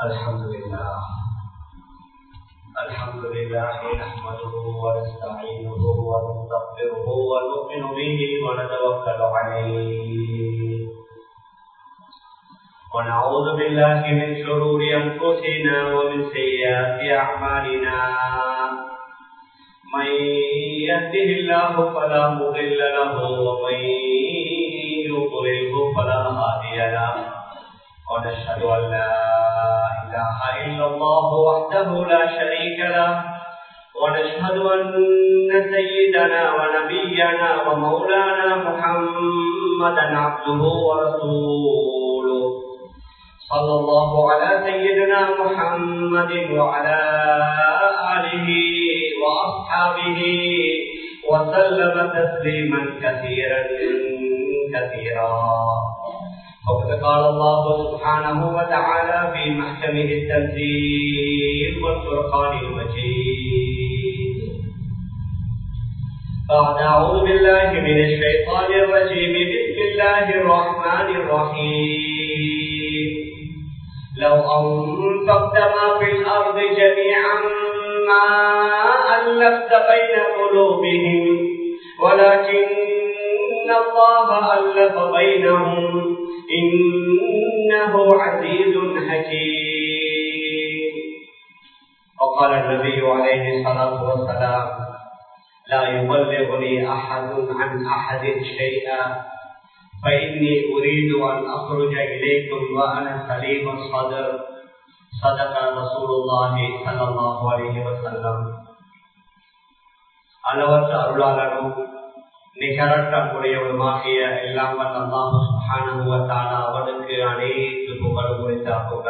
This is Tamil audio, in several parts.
الحمد لله الحمد لله نحمده ونستعينه ونستغفره ونؤمن به ونتوكل عليه ونعوذ بالله من شرور انفسنا ومن سيئات اعمالنا من يهده الله فلا مضل له ومن يضلله فلا هادي له ونشهد ان لا اله الا الله وحده لا شريك له ونشهد ان سيدنا ونبينا ومولانا محمدا عبده ورسوله صلى الله على سيدنا محمد وعلى اله واصحابه وسلم تسليما كثيرا كثيرا وقد قال الله سبحانه وتعالى في محكمه التنزيل والفرقان المجيد بعد اعوذ بالله من الشيطان الرجيم بسم الله الرحمن الرحيم لو انفقت ما في الارض جميعا ما الفت بين قلوبهم ولكن الله الف بينهم إنه عزيز حكيم وقال النبي عليه الصلاة والسلام لا يبلغني أحد عن أحد شيئا فإني أريد أن أخرج إليكم وأنا سليم الصدر صدق رسول الله صلى الله عليه وسلم அளவற்ற அருளாளரும் நிகரற்ற உடையவனுமாகிய எல்லாம் வல்ல அல்லாஹு சுப்ஹானஹுவத்தால அவனுக்கு அனைத்து புகழ் குறித்தாக்குக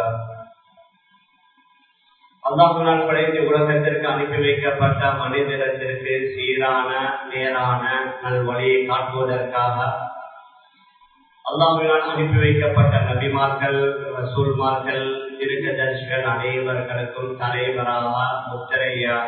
அல்லாஹுனால் படைத்து உலகத்திற்கு அனுப்பி வைக்கப்பட்ட மனிதனத்திற்கு சீரான நேரான நல்வழியை காட்டுவதற்காக அல்லாஹுனால் அனுப்பி வைக்கப்பட்ட நபிமார்கள் ரசூல்மார்கள் திருக்கதர்ஷிகள் அனைவர்களுக்கும் தலைவராக முத்திரையாக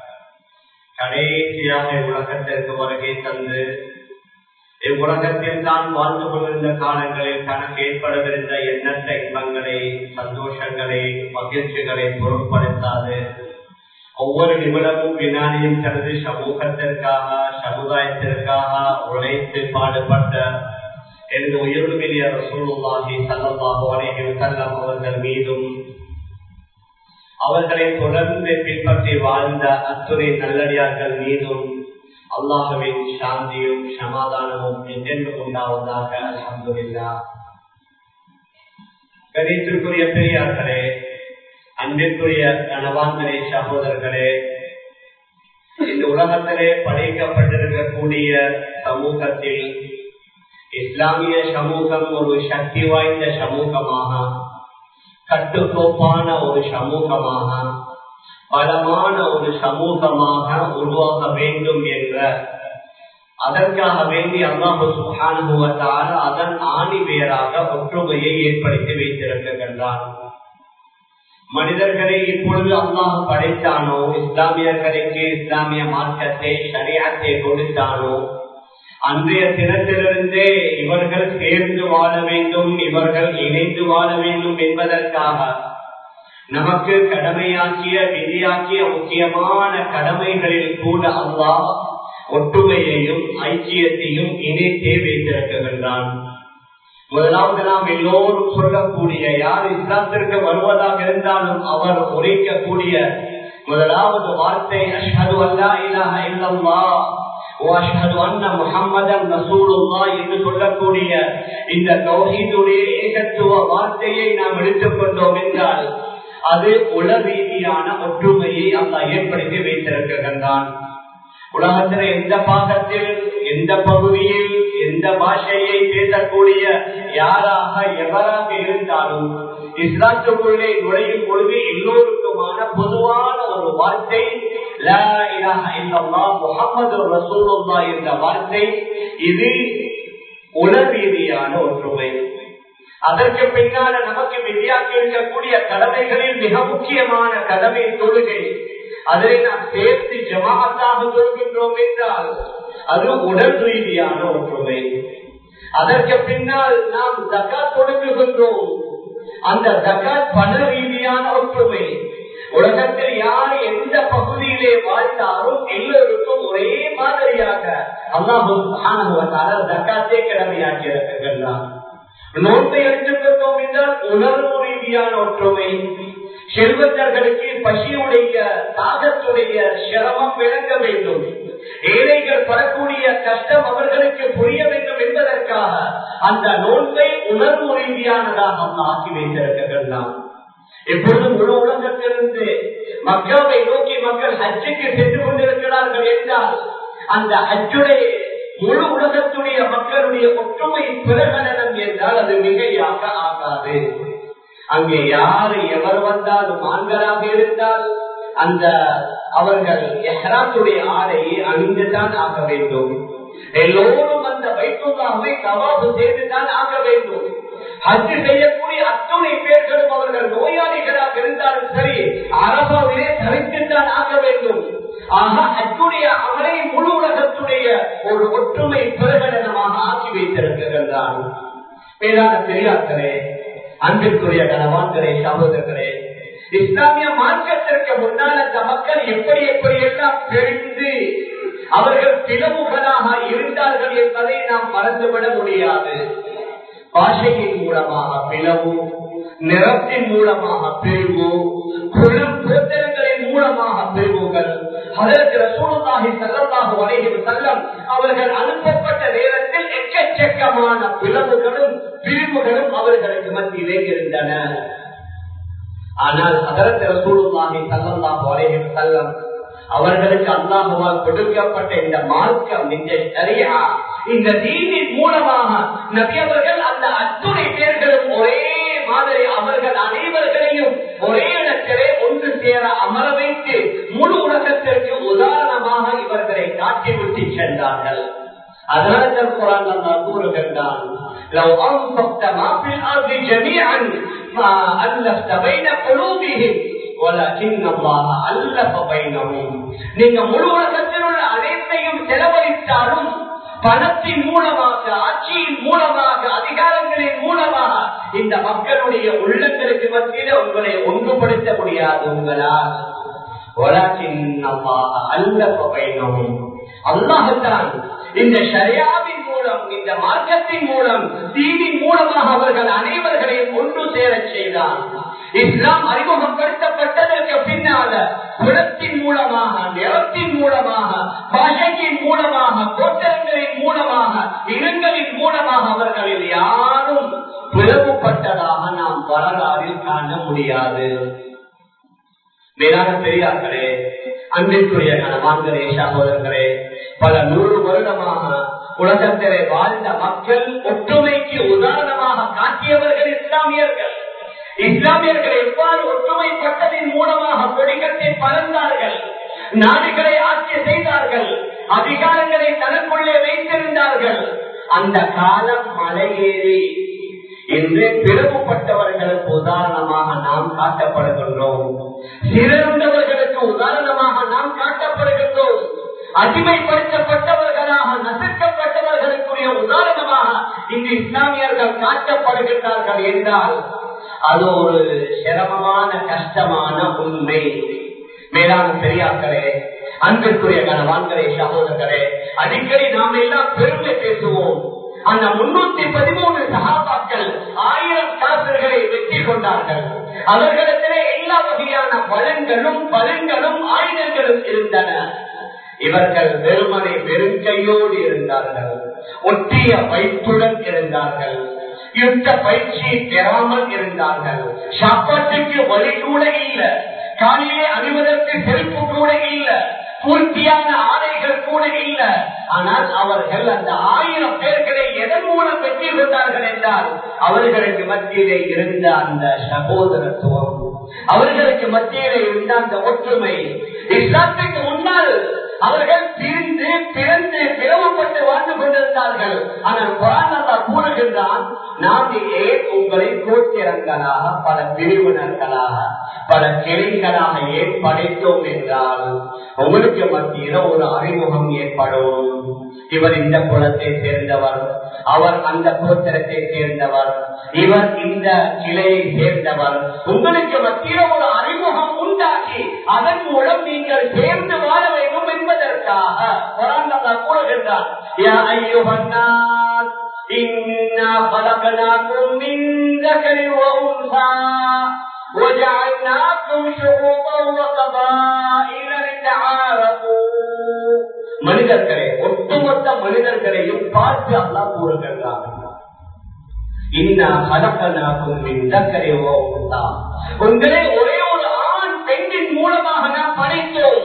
கடைசியாக இவ்வுலகத்திற்கு வருகை தந்து இவ்வுலகத்தில் தான் வாழ்ந்து கொண்டிருந்த காலங்களில் தனக்கு ஏற்படவிருந்த எண்ணற்ற இன்பங்களை சந்தோஷங்களை மகிழ்ச்சிகளை பொருட்படுத்தாது ஒவ்வொரு நிமிடமும் வினாடியும் தனது சமூகத்திற்காக சமுதாயத்திற்காக உழைத்து பாடுபட்ட எனது உயிர்மிலிய ரசூலுல்லாஹி சல்லல்லாஹு அலைஹி வஸல்லம் அவர்கள் மீதும் அவர்களை தொடர்ந்து பின்பற்றி வாழ்ந்த அத்துறை நல்லடியார்கள் மீதும் அல்லாஹுவின் சாந்தியும் சமாதானமும் என்றென்றும் உண்டாவதாக அலமதுல்லா கணித்திற்குரிய பெரியார்களே அன்பிற்குரிய கணவான்களே சகோதரர்களே இந்த உலகத்திலே படைக்கப்பட்டிருக்கக்கூடிய சமூகத்தில் இஸ்லாமிய சமூகம் ஒரு சக்தி வாய்ந்த சமூகமாக கட்டுக்கோப்பான ஒரு சமூகமாக பலமான ஒரு சமூகமாக உருவாக வேண்டும் என்ற அதற்காக வேண்டி அல்லாஹு சுகானுபவத்தால் அதன் ஆணி வேறாக ஒற்றுமையை ஏற்படுத்தி வைத்திருக்கின்றான் மனிதர்களை இப்பொழுது அல்லாஹ் படைத்தானோ இஸ்லாமியர்களுக்கு இஸ்லாமிய மார்க்கத்தை சரியாத்தை கொடுத்தானோ அன்றைய தினத்திலிருந்தே இவர்கள் சேர்ந்து வாழ வேண்டும் இவர்கள் இணைந்து வாழ வேண்டும் என்பதற்காக நமக்கு கடமையாக்கிய விதியாக்கிய முக்கியமான கடமைகளில் கூட அல்லாஹ் ஒற்றுமையையும் ஐக்கியத்தையும் இணைத்தே வைத்திருக்கின்றான் முதலாவது நாம் எல்லோரும் சொல்லக்கூடிய யார் இஸ்லாத்திற்கு வருவதாக இருந்தாலும் அவர் உரைக்கக்கூடிய முதலாவது வார்த்தை அஷ்ஹது அல்லா இலாஹ இல்லல்லாஹ் என்று சொல்லக்கூடிய இந்த கௌஹீதுடைய ஏகத்துவ வார்த்தையை நாம் எடுத்துக்கொண்டோம் என்றால் அது உல ரீதியான ஒற்றுமையை அல்லா ஏற்படுத்தி வைத்திருக்கின்றான் உலகத்தில் எந்த பாகத்தில் எந்த பகுதியில் எந்த பாஷையை பேசக்கூடிய யாராக எவராக இருந்தாலும் இஸ்லாத்துக்குள்ளே நுழையும் பொழுது எல்லோருக்குமான பொதுவான ஒரு வார்த்தை முகமது ரசூலுல்லா என்ற வார்த்தை இது உல ரீதியான ஒற்றுமை அதற்கு பின்னால நமக்கு விதியாக்கி இருக்கக்கூடிய கடமைகளில் மிக முக்கியமான கடமை தொழுகை அதை நாம் சேர்த்து ஜமாத்தாக தொழுகின்றோம் என்றால் அது உடல் ரீதியான ஒற்றுமை அதற்கு பின்னால் நாம் ஜக்காத் கொடுக்குகின்றோம் அந்த ஜக்காத் பண ரீதியான உலகத்தில் யார் எந்த பகுதியிலே வாழ்ந்தாலும் எல்லோருக்கும் ஒரே மாதிரியாக அல்லாஹு தக்காத்தே கிழமையாக்கி இருக்கின்றான் நோன்பை எடுத்துக்கொண்டோம் என்றால் உணர்வு ரீதியான ஒற்றுமை செல்வந்தர்களுக்கு பசியுடைய தாகத்துடைய சிரமம் விளங்க வேண்டும் ஏழைகள் படக்கூடிய கஷ்டம் அவர்களுக்கு புரிய வேண்டும் என்பதற்காக அந்த நோன்பை உணர்வு ரீதியானதாக ஆக்கி வைத்திருக்கின்றான் எப்பொழுது முழு உலகத்திலிருந்து மக்காவை நோக்கி மக்கள் ஹஜ்ஜுக்கு சென்று கொண்டிருக்கிறார்கள் என்றால் அந்த ஹஜ்ஜுடைய முழு உலகத்துடைய மக்களுடைய ஒற்றுமை பிரகடனம் என்றால் அது மிகையாக ஆகாது அங்கே யாரு எவர் வந்தாலும் ஆண்களாக இருந்தால் அந்த அவர்கள் எஹராத்துடைய ஆடையை அணிந்துதான் ஆக வேண்டும் எல்லோரும் அந்த வைத்துள்ளாவை தவாபு செய்துதான் ஆக வேண்டும் ஹஜ் செய்யக்கூடிய அத்துணை பேர்களும் அவர்கள் நோயாளிகளாக இருந்தாலும் சரி அரபாவிலே தரித்துத்தான் ஆக வேண்டும் ஆக அத்துடைய அவரை முழு உலகத்துடைய ஒரு ஒற்றுமை பிரகடனமாக ஆக்கி வைத்திருக்கின்றான் மேலான பெரியார்களே அன்பிற்குரிய கனவான்களே சகோதரர்களே இஸ்லாமிய மார்க்கத்திற்கு முன்னால் அந்த மக்கள் எப்படி எப்படி எல்லாம் பிரிந்து அவர்கள் பிளவுகளாக இருந்தார்கள் என்பதை நாம் மறந்துவிட முடியாது பாஷையின் மூலமாக பிளவு நிறத்தின் மூலமாக பிரிவு குளம் கோத்திரங்களின் மூலமாக பிரிவுகள் அதற்கு ரசூலுல்லாஹி ஸல்லல்லாஹு அலைஹி வஸல்லம் அவர்கள் அனுப்பப்பட்ட நேரத்தில் எக்கச்சக்கமான பிளவுகளும் பிரிவுகளும் அவர்களுக்கு மத்தியிலே இருந்தன ஆனால் அதற்கு ரசூலுல்லாஹி ஸல்லல்லாஹு அலைஹி வஸல்லம் அவர்களுக்கு அல்லாஹுவால் கொடுக்கப்பட்ட இந்த மார்க்கம் இந்த சரியா இந்த தீனின் மூலமாக நபி அவர்கள் அந்த அத்துணை பேர்களும் ஒரே மாதிரி அவர்கள் அனைவர்களையும் ஒரே இடத்திலே ஒன்று சேர அமர வைத்து முழு உலகத்திற்கு உதாரணமாக இவர்களை காட்டிவிட்டு சென்றார்கள் அதனால குரான் அல்லா கூறுகின்றான் لو أنفقت ما في الأرض جميعا ما ألفت بين قلوبهم நீங்க முழு உலகத்தில் உள்ள அனைத்தையும் செலவழித்தாலும் பணத்தின் மூலமாக ஆட்சியின் மூலமாக அதிகாரங்களின் மூலமாக இந்த மக்களுடைய உள்ளங்களுக்கு மத்தியில உங்களை ஒன்றுபடுத்த முடியாது உங்களால் அல்லாஹத்தான் இந்த ஷரியாவின் மூலம் இந்த மார்க்கத்தின் மூலம் தீவின் மூலமாக அவர்கள் அனைவர்களையும் ஒன்று சேரச் செய்தான் இஸ்லாம் அறிமுகப்படுத்தப்பட்டதற்கு பின்னால குலத்தின் மூலமாக நிறத்தின் மூலமாக பாஷையின் மூலமாக கோட்டரங்களின் மூலமாக இனங்களின் மூலமாக அவர்களில் யாரும் பிளவுபட்டதாக நாம் வரலாறில் காண முடியாது மேலான பெரியார்களே அன்பிற்குரிய கணவான்களே சகோதரர்களே பல நூறு வருடமாக உலகத்திலே வாழ்ந்த மக்கள் ஒற்றுமைக்கு உதாரணமாக காட்டியவர்கள் இஸ்லாமியர்கள் இஸ்லாமியர்கள் எவ்வாறு ஒற்றுமைப்பட்டதின் மூலமாக கொடிகட்டி பறந்தார்கள் நாடுகளை ஆட்சி செய்தார்கள் அதிகாரங்களை தனக்குள்ளே வைத்திருந்தார்கள் அந்த காலம் மலையேறி இன்று பிளவுபட்டவர்களுக்கு உதாரணமாக நாம் காட்டப்படுகின்றோம் சிறந்தவர்களுக்கு உதாரணமாக நாம் காட்டப்படுகின்றோம் அடிமைப்படுத்தப்பட்டவர்களாக நசுக்கப்பட்டவர்களுக்குரிய உதாரணமாக இந்த இஸ்லாமியர்கள் காட்டப்படுகின்றார்கள் என்றால் அது ஒரு சிரமமான கஷ்டமான உண்மை மேலான பெரியார்களே அன்பிற்குரிய கனவான்களே சகோதரர்களே அடிக்கடி நாம் எல்லாம் பெருமை பேசுவோம் அந்த முன்னூத்தி பதிமூணு சகாபாக்கள் ஆயிரம் காசர்களை வெற்றி கொண்டார்கள் அவர்களிடத்திலே எல்லா வகையான பலன்களும் பலன்களும் ஆயுதங்களும் இருந்தன இவர்கள் வெறுமனை வெறும் கையோடு இருந்தார்கள் ஒட்டிய வயிற்றுடன் இருந்தார்கள் யுத்த பயிற்சி பெறாமல் இருந்தார்கள் சாப்பாட்டுக்கு வழி கூட இல்ல காலையிலே அணிவதற்கு செருப்பு கூட இல்ல பூர்த்தியான ஆடைகள் கூட இல்ல ஆனால் அவர்கள் அந்த ஆயிரம் பேர்களை எதன் மூலம் வெற்றி கொண்டார்கள் என்றால் அவர்களுக்கு மத்தியிலே இருந்த அந்த சகோதரத்துவம் அவர்களுக்கு மத்தியிலே இருந்த அந்த ஒற்றுமை இஸ்லாத்துக்கு முன்னால் அவர்கள் பிரிந்து பிறந்து பிளவுபட்டு வாழ்ந்து கொண்டிருந்தார்கள் ஆனால் குரான் கூறுகின்றான் நாம் ஏன் உங்களை கோட்டிரங்களாக பல பிரிவினர்களாக பல கிளைகளாக ஏன் படைத்தோம் என்றால் உங்களுக்கு மத்தியில ஒரு அறிமுகம் ஏற்படும் இவர் இந்த குலத்தை சேர்ந்தவர் அவர் அந்த கோத்திரத்தை சேர்ந்தவர் இவர் இந்த கிளையை சேர்ந்தவர் உங்களுக்கு மத்தியில ஒரு அறிமுகம் உண்டாக்கி அதன் மூலம் நீங்கள் சேர்ந்து வாழ வேண்டும் என்பதற்காக குரான் அல்லாஹ் கூறுகின்றான் யா ஐயுஹன்னாஸ் إنا خلقناكم من ذكر وأنثى وجعلناكم شعوبا وقبائل لتعارفوا மனிதர்களே ஒட்டுமொத்த மனிதர்களையும் பார்த்து அல்லா கூறுகின்றார் இன்னா கலக்கனாக்கும் உங்களை ஒரே ஒரு ஆண் பெண்ணின் மூலமாக நாம் படைத்தோம்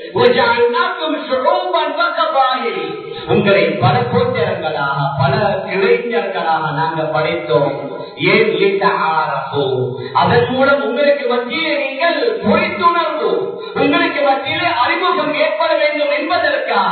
உங்களை பல கோச்சரங்களாக பல இளைஞர்களாக நாங்கள் படைத்தோம் ஏன் அதன் மூலம் உங்களுக்கு மத்தியிலே நீங்கள் பொய்த்துணர்வு உங்களுக்கு மத்தியிலே அறிமுகம் ஏற்பட வேண்டும் என்பதற்காக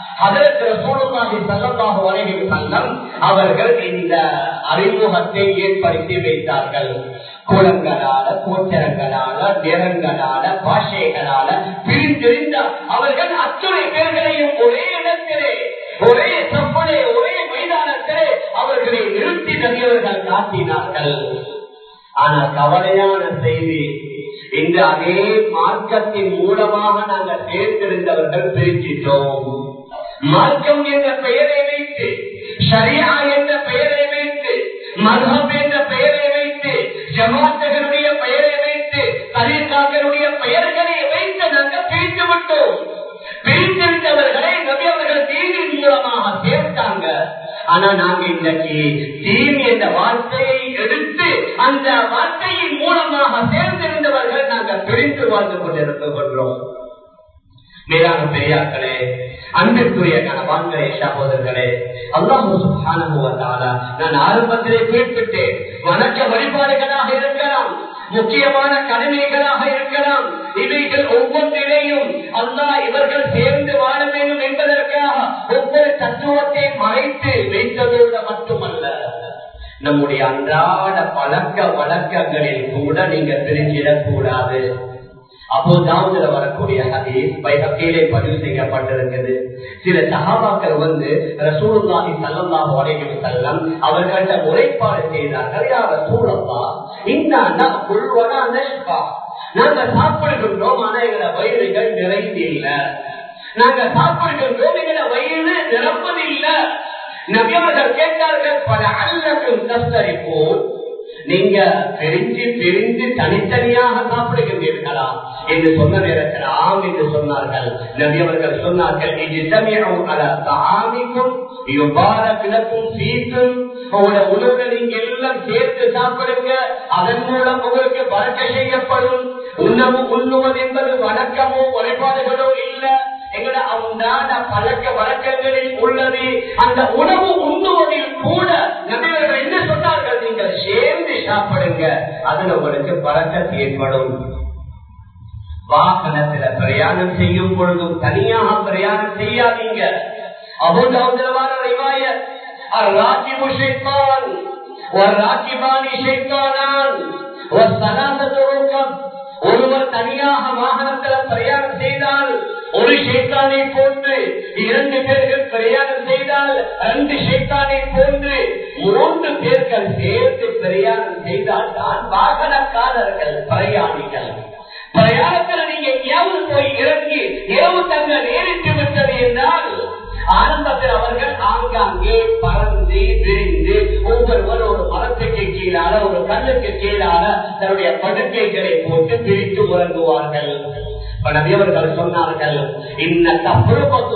அவர்கள் இந்த அறிமுகத்தை ஏற்படுத்தி வைத்தார்கள் குளங்களால கோச்சரங்களால நிறங்களால பாஷைகளால பிரிந்திருந்த அவர்கள் அத்துணை பேர்களையும் ஒரே இடத்திலே ஒரே சப்பலே ஒரே மைதானத்திலே அவர்களை நிறுத்தி நடிகர்கள் காட்டினார்கள் ஆனால் கவலையான செய்தி இந்த அதே மார்க்கத்தின் மூலமாக நாங்கள் சேர்த்திருந்தவர்கள் பிரிச்சிட்டோம் மார்க்கம் என்ற பெயரை வைத்து ஷரியா என்ற பெயரை வைத்து மதம் என்ற பெயரை வைத்து ஜமாத்தகனுடைய பெயரை வைத்து தலிகாக்களுடைய பெயர்களை வைத்து நாங்கள் பிரித்து விட்டோம் பிரித்திருந்தவர்களை நபி அவர்கள் தீனின் மூலமாக சேர்த்தாங்க ஆனா நாங்க இன்றைக்கு தீன் என்ற வார்த்தையை எடுத்து அந்த வார்த்தையின் மூலமாக சேர்ந்திருந்தவர்கள் நாங்கள் பிரித்து வாழ்ந்து கொண்டிருக்கின்றோம் மேலான பெரியார்களே அன்பிற்குரிய கணவான்களே சகோதரர்களே அல்லாஹால நான் ஆரம்பத்திலே குறிப்பிட்டேன் வணக்க வழிபாடுகளாக இருக்கலாம் முக்கியமான கடமைகளாக இருக்கலாம் இவைகள் ஒவ்வொன்றிலேயும் அல்லா இவர்கள் சேர்ந்து வாழ வேண்டும் என்பதற்காக ஒவ்வொரு தத்துவத்தை மறைத்து வைத்ததோடு மட்டுமல்ல நம்முடைய அன்றாட பழக்க வழக்கங்களில் கூட நீங்க பிரிஞ்சிடக் கூடாது அப்போ தாவூதுல வரக்கூடிய ஹதீஸ் பைகத்திலே பதிவு செய்யப்பட்டிருக்குது சில சகாபாக்கள் வந்து ரசூலுல்லாஹி ஸல்லல்லாஹு அலைஹி வஸல்லம் அவர்கள்ட்ட முறைப்பாடு செய்தார்கள் யா ரசூலல்லா இன்னா நஅகுல் வலா நஷ்பா நாங்க சாப்பிடுகின்றோம் ஆனா எங்களோட வயிறுகள் நிறைந்து இல்ல நாங்க சாப்பிடுகின்றோம் எங்களோட வயிறு நிரப்பதில்லை நபி அவர்கள் கேட்டார்கள் பல அல்லக்கும் தஸ்தரிப்போம் நீங்க பிரிஞ்சு பிரிஞ்சு தனித்தனியாக சாப்பிடுகின்றீர்களா என்று சொன்ன நேரத்தில் ஆம் என்று சொன்னார்கள் நபி அவர்கள் சொன்னார்கள் கிழக்கும் சீக்கும் உங்களோட உணவுல நீங்க எல்லாம் சேர்த்து சாப்பிடுங்க அதன் மூலம் உங்களுக்கு வழக்க செய்யப்படும் உணவு உண்ணுவது என்பது வணக்கமோ வழிபாடுகளோ இல்ல எங்களோட அன்றாட பழக்க வழக்கங்களில் உள்ளது அந்த உணவு உண்ணுவதில் கூட நபிவர்கள் என்ன சொன்னார்கள் நீங்கள் சேர்ந்து சாப்பிடுங்க அதுல உங்களுக்கு பழக்கத்து ஏற்படும் வாகனத்துல பிரயாணம் செய்யும் பொழுதும் தனியாக பிரயாணம் செய்யாதீங்க அபுதாவுதலவான ரிவாய الراكب شيطان والراكبان شيطانان والثلاثة ركب ஒருவர் தனியாக வாகனத்தில் பிரயாணம் செய்தால் ஒரு ஷேத்தானை போன்று இரண்டு பேர்கள் பிரயாணம் செய்தால் ரெண்டு ஷேத்தானை போன்று மூன்று பேர்கள் சேர்ந்து பிரயாணம் செய்தால் தான் வாகனக்காரர்கள் பிரயாணிகள் பிரயாணத்தில் நீங்க எங்கேயாவது போய் இறங்கி இரவு தங்க நேரிட்டு விட்டது என்றால் ஆரம்பத்தில் அவர்கள் ஆங்காங்கே பறந்து விரிந்து ஒவ்வொருவர் ஒரு மரத்துக்கு கீழால ஒரு கல்லுக்கு கீழால தன்னுடைய படுக்கைகளை போட்டு பிரித்து உறங்குவார்கள் நபியவர்கள் சொன்னார்கள் இன்ன தப்புறப்பத்து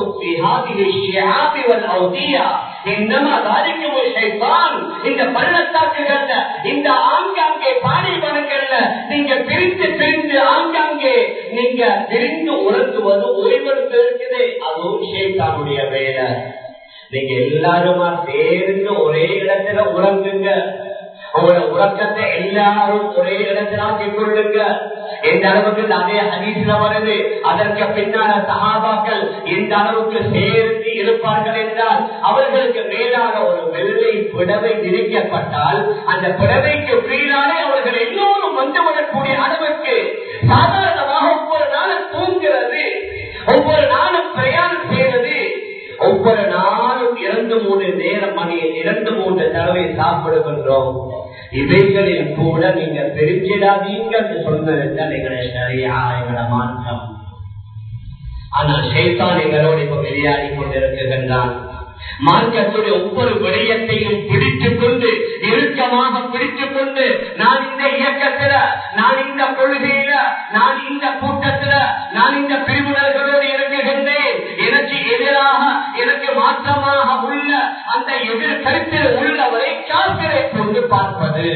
இந்த பள்ளத்தாக்குகள்ல இந்த ஆங்காங்கே பாலைவனங்கள்ல நீங்க பிரித்து பிரிந்து ஆங்காங்கே நீங்க பிரிந்து உறங்குவது ஓய்வெடுத்து இருக்குது அதுவும் ஷேத்தானுடைய வேலை நீங்க எல்லாருமா சேர்ந்து ஒரே இடத்துல உறங்குங்க உங்களோட உறக்கத்தை எல்லாரும் ஒரே இடத்துல ஆக்கிக் கொள்ளுங்க எந்த அளவுக்கு அதே ஹதீஸ்ல வருது அதற்கு பின்னால சகாபாக்கள் எந்த அளவுக்கு சேர்ந்து இருப்பார்கள் என்றால் அவர்களுக்கு மேலாக ஒரு வெள்ளை புடவை விரிக்கப்பட்டால் அந்த புடவைக்கு கீழாலே அவர்கள் எல்லோரும் வந்துவிடக்கூடிய அளவுக்கு சாதாரணமாக ஒவ்வொரு நாளும் தூங்குறது ஒவ்வொரு நாளும் பிரயாணம் செய்வது ஒவ்வொரு நாளும் இரண்டு மூணு நேரம் மணி இரண்டு மூன்று தடவை சாப்பிடுகின்றோம் இவைகளில் கூட நீங்க பிரிச்சிடாதீங்க சொன்னதுதான் எங்களுடைய சரியா எங்களோட மாற்றம் ஆனால் ஷைத்தான் எங்களோடு இப்ப விளையாடி கொண்டிருக்கின்றான் மார்க்கத்துடைய ஒவ்வொரு விடயத்தையும் பிடித்துக் கொண்டு இறுக்கமாக பிடித்துக் கொண்டு நான் இந்த இயக்கத்துல நான் இந்த கொள்கையில நான் இந்த கூட்டத்துல நான் இந்த பிரிவினர்களோடு இருக்குகின்றேன் எனக்கு எதிராக எனக்கு மாற்றமாக உள்ள அந்த எதிர் கருத்தில் உள்ளவரை காப்பிரை கொண்டு பார்ப்பது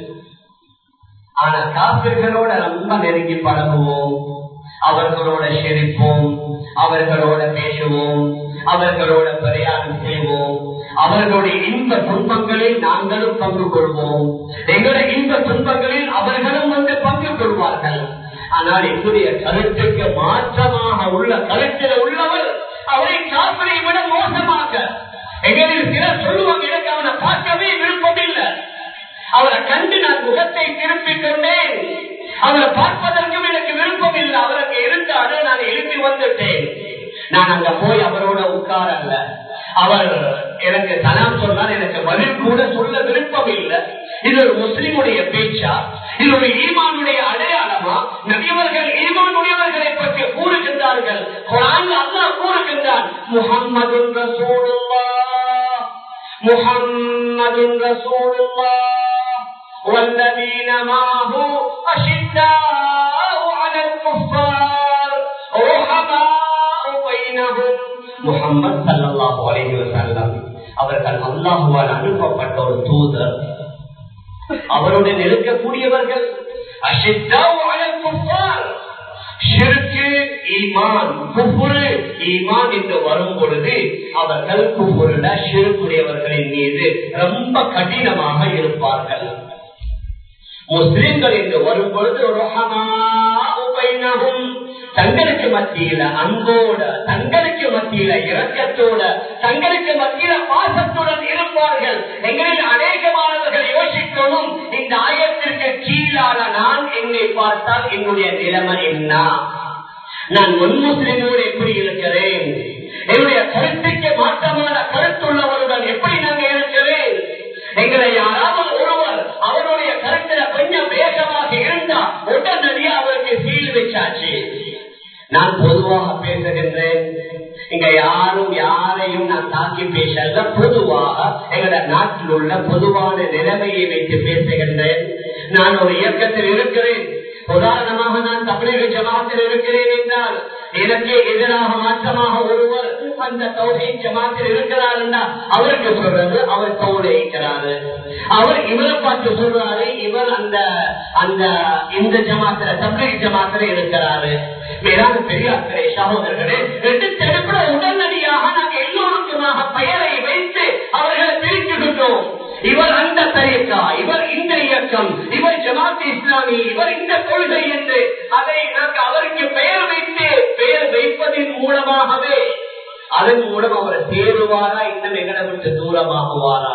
ஆனா காப்பிர்களோட ரொம்ப நெருங்கி பழகுவோம் அவர்களோட சிரிப்போம் அவர்களோட பேசுவோம் அவர்களோட பிரயாணம் செய்வோம் அவர்களுடைய இன்ப துன்பங்களில் நாங்களும் பங்கு கொள்வோம் எங்களுடைய இன்ப துன்பங்களில் அவர்களும் வந்து பங்கு கொள்வார்கள் ஆனால் எங்களுடைய கருத்துக்கு மாற்றமாக உள்ள கருத்தில் உள்ளவர் அவரை காப்பிரை விட மோசமாக எங்களில் சிலர் சொல்லுவாங்க எனக்கு அவனை பார்க்கவே விருப்பம் இல்லை அவரை கண்டு நான் முகத்தை திருப்பிக் கொண்டேன் அவரை பார்ப்பதற்கும் எனக்கு விருப்பம் இல்லை அவருக்கு இருந்தாரு நான் எழுப்பி வந்துட்டேன் நான் அங்க போய் அவரோட உட்காரல்ல அவர் எனக்கு சலாம் சொன்னால் எனக்கு பதில் கூட சொல்ல விருப்பம் இல்லை இது ஒரு முஸ்லிமுடைய பேச்சா இது ஒரு ஈமானுடைய அடையாளமா நபியவர்கள் ஈமானுடையவர்களை பற்றி கூறுகின்றார்கள் குரான் அல்லாஹ் கூறுகின்றான் முகம்மது ரசூலுல்லாஹ் முகம்மது ரசூலுல்லாஹ் والذين معه أشداء على الكفار رحماء بينهم محمد صلى الله عليه وسلم அவர்கள் அல்லாஹுவால் அனுப்பப்பட்ட ஒரு தூதர் அவருடன் இருக்கக்கூடியவர்கள் அஷித்தாவு அலல் குஃபார் ஷிருக்கு ஈமான் குஃபுரு ஈமான் என்று வரும் பொழுது அவர்கள் குஃபுருட ஷிருக்குடையவர்களின் மீது ரொம்ப கடினமாக இருப்பார்கள் முஸ்லிம்கள் என்று வரும் பொழுது தங்களுக்கு மத்தியில அன்போட தங்களுக்கு மத்தியில இரக்கத்தோட தங்களுக்கு மத்தியில பாசத்துடன் இருப்பார்கள் எங்களில் அநேகமானவர்கள் யோசிக்கணும் இந்த ஆயத்திற்கு கீழான நான் என்னை பார்த்தால் என்னுடைய நிலைமை என்ன நான் முன் முஸ்லிமோடு எப்படி இருக்கிறேன் என்னுடைய கருத்துக்கு மாற்றமான கருத்துள்ளவருடன் எப்படி நாங்க இருக்கிறேன் எங்களை யாராவது ஒருவர் அவருடைய கருத்துல கொஞ்சம் வேகமாக இருந்தா உடனடியே அவருக்கு சீல் வச்சாச்சு நான் பொதுவாக பேசுகின்றேன் இங்க யாரும் யாரையும் நான் தாக்கி பேசல பொதுவாக எங்களோட நாட்டில் உள்ள பொதுவான நிலைமையை வைத்து பேசுகின்றேன் நான் ஒரு இயக்கத்தில் இருக்கிறேன் உதாரணமாக நான் தமிழக ஜமாத்தில் இருக்கிறேன் என்றால் எனக்கு எதிராக மாற்றமாக ஒருவர் அந்த தொகை ஜமாத்தில் இருக்கிறார் என்றால் அவருக்கு சொல்றது அவர் தோலை இருக்கிறாரு அவர் இவரை பார்த்து சொல்றாரு இவர் அந்த அந்த இந்த ஜமாத்துல தமிழக ஜமாத்துல இருக்கிறாரு மேலான பெரியார்களே சகோதரர்களே எடுத்தெடுப்புல உடனடியாக நாங்கள் எல்லோருக்குமாக பெயரை வைத்து அவர்களை பிரித்துக்கிட்டோம் இவர் அந்த தரியக்கா இவர் இந்த இயக்கம் இவர் ஜமாத் இஸ்லாமி இவர் இந்த கொள்கை என்று அதை நாங்கள் அவருக்கு பெயர் வைத்து பெயர் வைப்பதன் மூலமாகவே அதன் மூலம் அவர் சேருவாரா இன்னும் எங்களை விட்டு தூரமாகுவாரா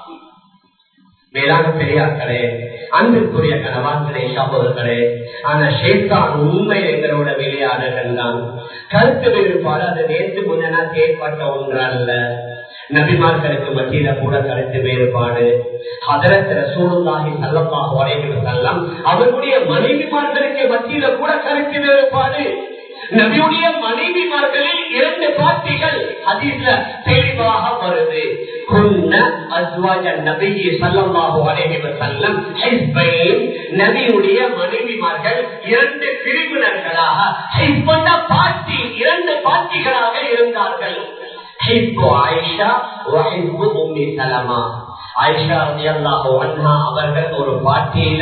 மேலான பெரியார்களே அன்பிற்குரிய கணவான்களே சகோதரர்களே ஆனா ஷேத்தான் உண்மை எங்களோட விளையாடுகின்றான் கருத்து வேறுபாடு அது நேற்று முன்னா ஏற்பட்ட ஒன்று அல்ல நபிமார்களுக்கு மத்தியில கூட கருத்து வேறுபாடு அதரத்துல சூழ்நாகி சல்லமாக உடையலாம் அவர்களுடைய மனைவிமார்களுக்கு மத்தியில கூட கருத்து வேறுபாடு நபியுடைய மனைவிமார்களில் இரண்டு பார்ட்டிகள் அதில் தெளிவாக வருது நபியுடைய மனைவிமார்கள் இரண்டு பிரிவினர்களாக பார்ட்டி இரண்டு பார்ட்டிகளாக இருந்தார்கள் அவர்கள் ஒரு பாட்டியில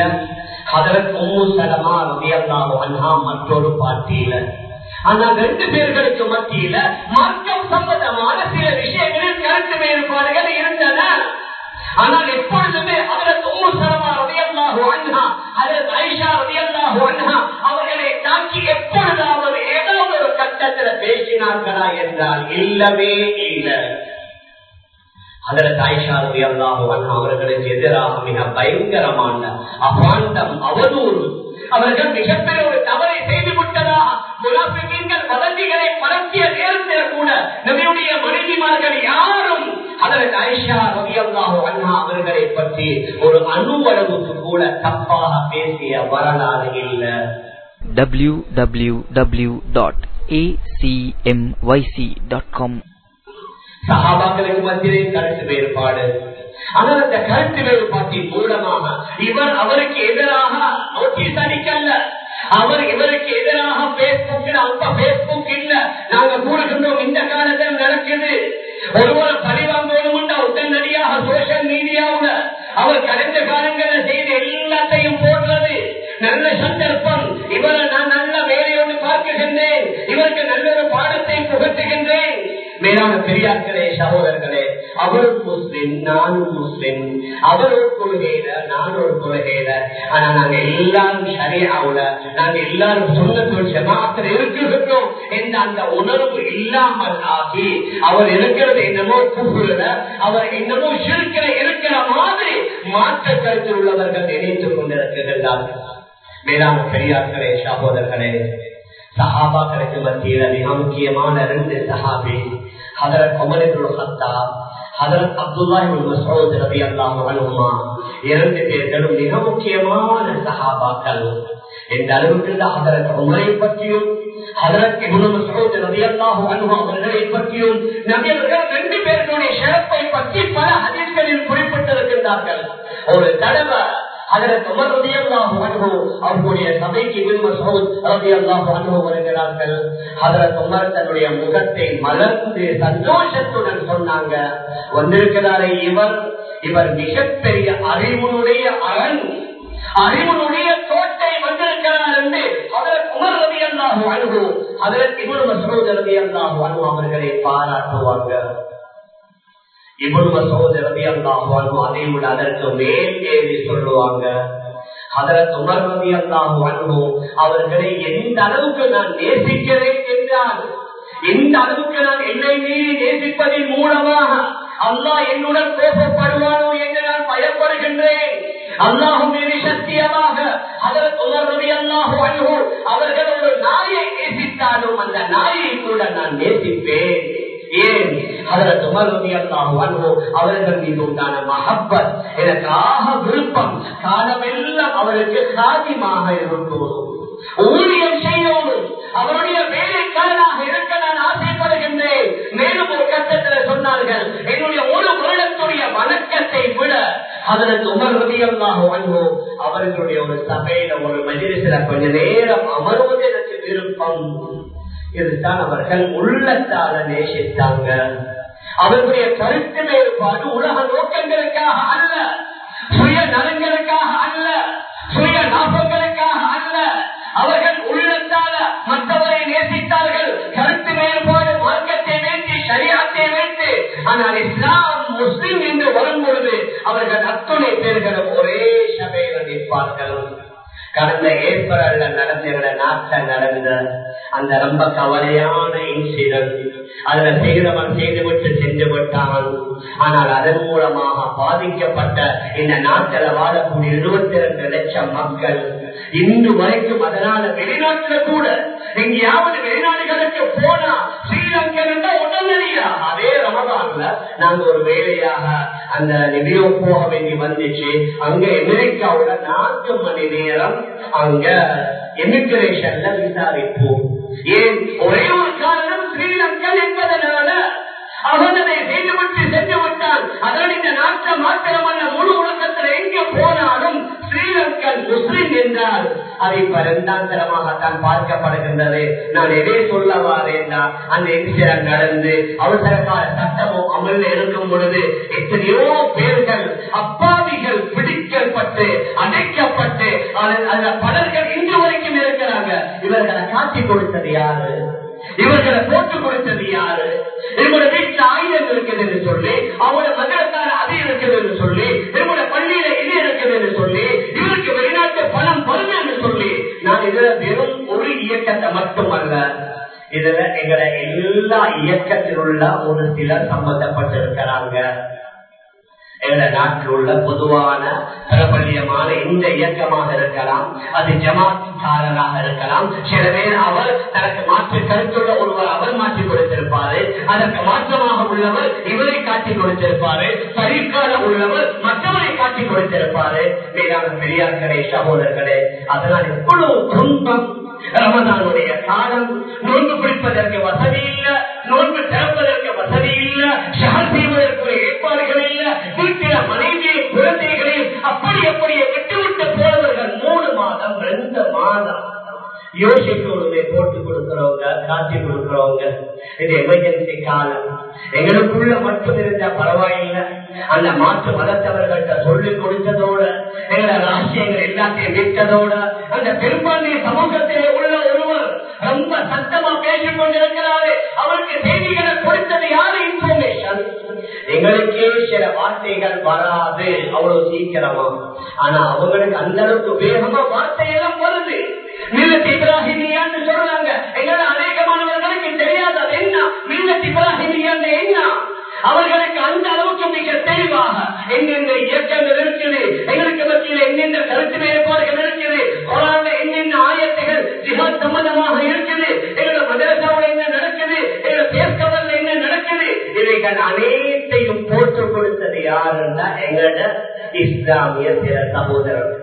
மற்றொரு பாட்டியில ஆனா ரெண்டு பேர்களுக்கு மத்தியில மார்க்கம் சம்பந்தமான சில விஷயங்களில் கருத்து வேறுபாடுகள் இருந்தன ஆனால் எப்பொழுதுமே அதற்கு உம்மு சலமா ரதியல்லாஹு அன்ஹா அதற்கு ஐஷா ரதியல்லாஹு அன்ஹா அவர்களை தாக்கி எப்பொழுதாவது ஏதாவது ஒரு கட்டத்துல பேசினார்களா என்றால் இல்லவே இல்லை அதற்கு ஆயிஷா ரதியல்லாஹு அன்ஹா அவர்களுக்கு எதிராக மிக பயங்கரமான அபாண்டம் அவதூறு அவர்கள் மிகப்பெரிய ஒரு தவறை செய்து விட்டதாக முனாபிக்கீன்கள் வதந்திகளை பரப்பிய நேரத்தில் கூட நபியுடைய மனைவிமார்கள் யாரும் அதற்கு ஐஷா ரவியல்லாஹு அண்ணா அவர்களை பற்றி ஒரு அணுவளவுக்கு கூட தப்பாக பேசிய வரலாறு இல்லை www.acmyc.com சகாபாக்களுக்கு மத்தியிலே கருத்து வேறுபாடு ஆனால் அந்த கருத்து வேறுபாட்டின் மூலமாக இவர் அவருக்கு எதிராக நோட்டீஸ் அடிக்கல்ல அவர் இவருக்கு எதிராக பேஸ்புக் அப்ப பேஸ்புக் இல்ல நாங்க கூறுகின்றோம் இந்த காலத்தில் நடக்குது ஒருவர் பழிவாங்கணும் உடனடியாக சோசியல் மீடியாவுல அவர் கடந்த காலங்களில் செய்த எல்லாத்தையும் போடுறது நல்ல சந்தர்ப்பம் இவரை நான் நல்ல வேலையோடு பார்க்கின்றேன் இவருக்கு நல்ல ஒரு பாடத்தை புகட்டுகின்றேன் மேலான பெரியார்களே சகோதரர்களே அவரும் முஸ்லிம் நானும் முஸ்லிம் அவர் ஒரு கொள்கையில நான் ஒரு கொள்கையில ஆனா நாங்க எல்லாரும் சரியாவுல நாங்க எல்லாரும் சொன்ன ஜமாத்தில் இருக்குகின்றோம் என்ற அந்த உணர்வு இல்லாமல் ஆகி அவர் இருக்கிறது என்னமோ கூகுல அவர் என்னமோ சிறுக்கிற இருக்கிற மாதிரி மாற்ற கருத்தில் உள்ளவர்கள் நினைத்துக் கொண்டிருக்கின்றார்கள் மேலான பெரியார்களே சகோதரர்களே சஹாபாக்களுக்கு மத்தியில மிக முக்கியமான ரெண்டு சஹாபி ஹதரத் உமரிபுல் ஹத்தாப் ஹதரத் அப்துல்லாஹி மசூத் ரலியல்லாஹு அன்ஹுமா இரண்டு பேர்களும் மிக முக்கியமான சஹாபாக்கள் எந்த அளவுக்கு இந்த ஹதரத் உமரை பற்றியும் ஹதரத் இப்னு மஸ்ஊத் ரலியல்லாஹு அன்ஹு அவர்களை பற்றியும் நபி அவர்கள் ரெண்டு பேர்களுடைய சிறப்பை பற்றி பல ஹதீஸ்களில் குறிப்பிட்டிருக்கின்றார்கள் ஒரு தடவை அதற்கு உமர் ரலியல்லாஹு அன்ஹு அவர்களுடைய சபைக்கு இப்னு மஸ்ஊத் ரலியல்லாஹு அன்ஹு வருகிறார்கள் ஹஜரத் உமர் தன்னுடைய முகத்தை மலர்ந்து சந்தோஷத்துடன் சொன்னாங்க வந்திருக்கிறாரே இவர் இவர் மிகப்பெரிய அறிவுடைய அரண் அறிவுடைய தோட்டை வந்திருக்கிறார் என்று அதற்கு உமர் ரவி அல்லாஹு அணுகு அதற்கு இவரு மசூத் ரவி அல்லாஹு அணு அவர்களை பாராட்டுவாங்க இவரு மசூத் ரவி அல்லாஹு அணு அதை விட அதற்கு மேல் ஏறி சொல்லுவாங்க அதற்கு உமர் ரவி அல்லாஹு அணு அவர்களை எந்த அளவுக்கு நான் நேசிக்கிறேன் என்றால் எந்த அளவுக்கு நான் என்னை மீறி நேசிப்பதன் மூலமாக அல்லாஹ் என்னுடன் கோபப்படுவானோ என்று நான் பயப்படுகின்றேன் அல்லாஹும் மீறி சத்தியமாக அதற்கு உணர்வதை அல்லாஹு அன்பு அவர்கள் ஒரு நாயை நேசித்தாலும் அந்த நாயை கூட நான் நேசிப்பேன் ஏன் அதற்கு உமர்வதி அல்லாஹு அன்பு அவர்கள் மீது உண்டான மஹப்பத் எனக்கு ஆக விருப்பம் காலமெல்லாம் அவருக்கு சாதியமாக இருக்கும் ஊழியம் செய்யணும் அவருடைய வேலைக்காரனாக இருக்க நான் ஆசைப்படுகின்றேன் மேலும் ஒரு கட்டத்தில் சொன்னார்கள் என்னுடைய ஒரு வருடத்துடைய வணக்கத்தை விட அதற்கு உமர் ரதியல்லாக வாழ்வோம் அவர்களுடைய ஒரு சபையில ஒரு மஜிலிசில கொஞ்ச நேரம் அமர்வது எனக்கு விருப்பம் இதுதான் அவர்கள் உள்ளத்தால நேசித்தாங்க அவர்களுடைய கருத்து வேறுபாடு உலக நோக்கங்களுக்காக அல்ல சுய நலன்களுக்காக அல்ல சுய லாபங்களுக்காக அல்ல அவர்கள் உள்ளத்தால மற்றவரை நேசித்தார்கள் கருத்து வேறுபாடு மார்க்கத்தை வைத்து சரியாத்தை வைத்து ஆனால் இஸ்லாம் முஸ்லிம் என்று வரும் பொழுது அவர்கள் அத்துணை பேர்களும் ஒரே சபையில் நிற்பார்கள் கடந்த ஏப்ரல்ல நடந்த நாட்டில் நடந்த அந்த ரொம்ப கவலையான இன்சிடென்ட் அதுல செய்தவன் செய்துவிட்டு சென்று விட்டான் ஆனால் அதன் மூலமாக பாதிக்கப்பட்ட இந்த நாட்டில் வாழக்கூடிய இருபத்தி இரண்டு லட்சம் மக்கள் இன்று வரைக்கும் அதனால வெளிநாட்டுல கூட எங்கேயாவது வெளிநாடுகளுக்கு போனா ஸ்ரீலங்கா உடனடியாக அதே ரமதான்ல நாங்க ஒரு வேலையாக அந்த நிதியோ போக வேண்டி வந்துச்சு அங்க அமெரிக்காவுல நான்கு மணி நேரம் அங்க எமிகிரேஷன்ல விசாரிப்போம் ஏன் ஒரே ஒரு காரணம் ஸ்ரீலங்கா என்பதனால அவன் அதை செய்துவிட்டு சென்று விட்டான் அதனால் இந்த நாட்டில் மாத்திரமல்ல முழு உலகத்தில் எங்கே போனாலும் ஸ்ரீலங்கன் முஸ்லிம் என்றால் அதை பரந்தாந்தரமாகத்தான் பார்க்கப்படுகின்றது நான் எதை சொல்ல வாரேன்னா அந்த இன்சிடென்ட் நடந்து அவசர கால சட்டமும் அமல்ல இருக்கும் பொழுது எத்தனையோ பேர்கள் அப்பாவிகள் பிடிக்கப்பட்டு அடைக்கப்பட்டு அந்த பலர்கள் இன்று வரைக்கும் இருக்கிறாங்க இவர்களை காட்டி கொடுத்தது யாரு இவர்களை போட்டு கொடுத்தது யாரு இவங்களோட வீட்டுல ஆயுதம் இருக்குது என்று சொல்லி அவங்களோட மதத்தால அது இருக்குது என்று சொல்லி இவங்களோட பள்ளியில இது இருக்குது என்று சொல்லி இவருக்கு வெளிநாட்டு பணம் வரும் என்று சொல்லி நான் இதுல வெறும் ஒரு இயக்கத்தை மட்டுமல்ல இதுல எங்களை எல்லா இயக்கத்தில் உள்ள ஒரு சிலர் சம்பந்தப்பட்டிருக்கிறாங்க எங்கள நாட்டில் உள்ள பொதுவான பிரபல்யமான இந்த இயக்கமாக இருக்கலாம் அது ஜமாத்காரராக இருக்கலாம் சில பேர் அவர் தனக்கு மாற்று கருத்துள்ள ஒருவர் அவர் மாற்றி கொடுத்திருப்பாரு அதற்கு மாற்றமாக உள்ளவர் இவரை காட்டி கொடுத்திருப்பாரு சரிக்கால உள்ளவர் மற்றவரை காட்டி கொடுத்திருப்பாரு மேலான பெரியார்களே சகோதரர்களே அதனால் எவ்வளவு துன்பம் ரமதானுடைய காலம் நோன்பு பிடிப்பதற்கு வசதி இல்ல நோன்பு திறப்பதற்கு வசதி இல்ல ஷஹர் செய்வதற்கு ஏற்பாடுகள் இல்ல வீட்டில மனைவியை குழந்தைகளையும் அப்படி அப்படியே விட்டுவிட்டு போனவர்கள் மூணு மாதம் ரெண்டு மாதம் யோசிக்கொள்ளுமே போட்டு கொடுக்கிறவங்க காட்சி கொடுக்கிறவங்க இது எமர்ஜென்சி காலம் எங்களுக்குள்ள மட்டும் இருந்தா பரவாயில்லை அந்த மாற்று மதத்தவர்கள்ட்ட சொல்லி கொடுத்ததோட எங்களோட ராசியங்கள் எல்லாத்தையும் விட்டதோட அந்த பெரும்பான்மை சமூகத்திலே உள்ள ஒருவர் ரொம்ப சத்தமா பேசிக் கொண்டிருக்கிறாரு அவருக்கு செய்திகளை கொடுத்தது யாரு இன்ஃபர்மேஷன் எங்களுக்கே சில வார்த்தைகள் வராது அவ்வளவு சீக்கிரமா ஆனா அவங்களுக்கு அந்த அளவுக்கு வேகமா வார்த்தை எல்லாம் வருது மில்லத் இப்ராஹிமியான்னு சொல்றாங்க எங்களோட அநேகமானவர்களுக்கு தெரியாது அது என்ன மில்லத் இப்ராஹிமியான்னு என்ன அவர்களுக்கு அந்த அளவுக்கு மிக தெளிவாக என்னென்ன இயக்கங்கள் இருக்குது எங்களுக்கு மத்தியில் என்னென்ன கருத்து வேறுபாடுகள் இருக்குது குரான்ல என்னென்ன ஆயத்துகள் ஜிஹாத் சம்பந்தமாக இருக்குது எங்களோட மதரசாவில் என்ன நடக்குது எங்களோட பேஸ்கவல்ல என்ன நடக்குது இவைகள் அனைத்தையும் போட்டுக் கொடுத்தது யாருன்னா எங்களோட இஸ்லாமிய சில சகோதரர்கள்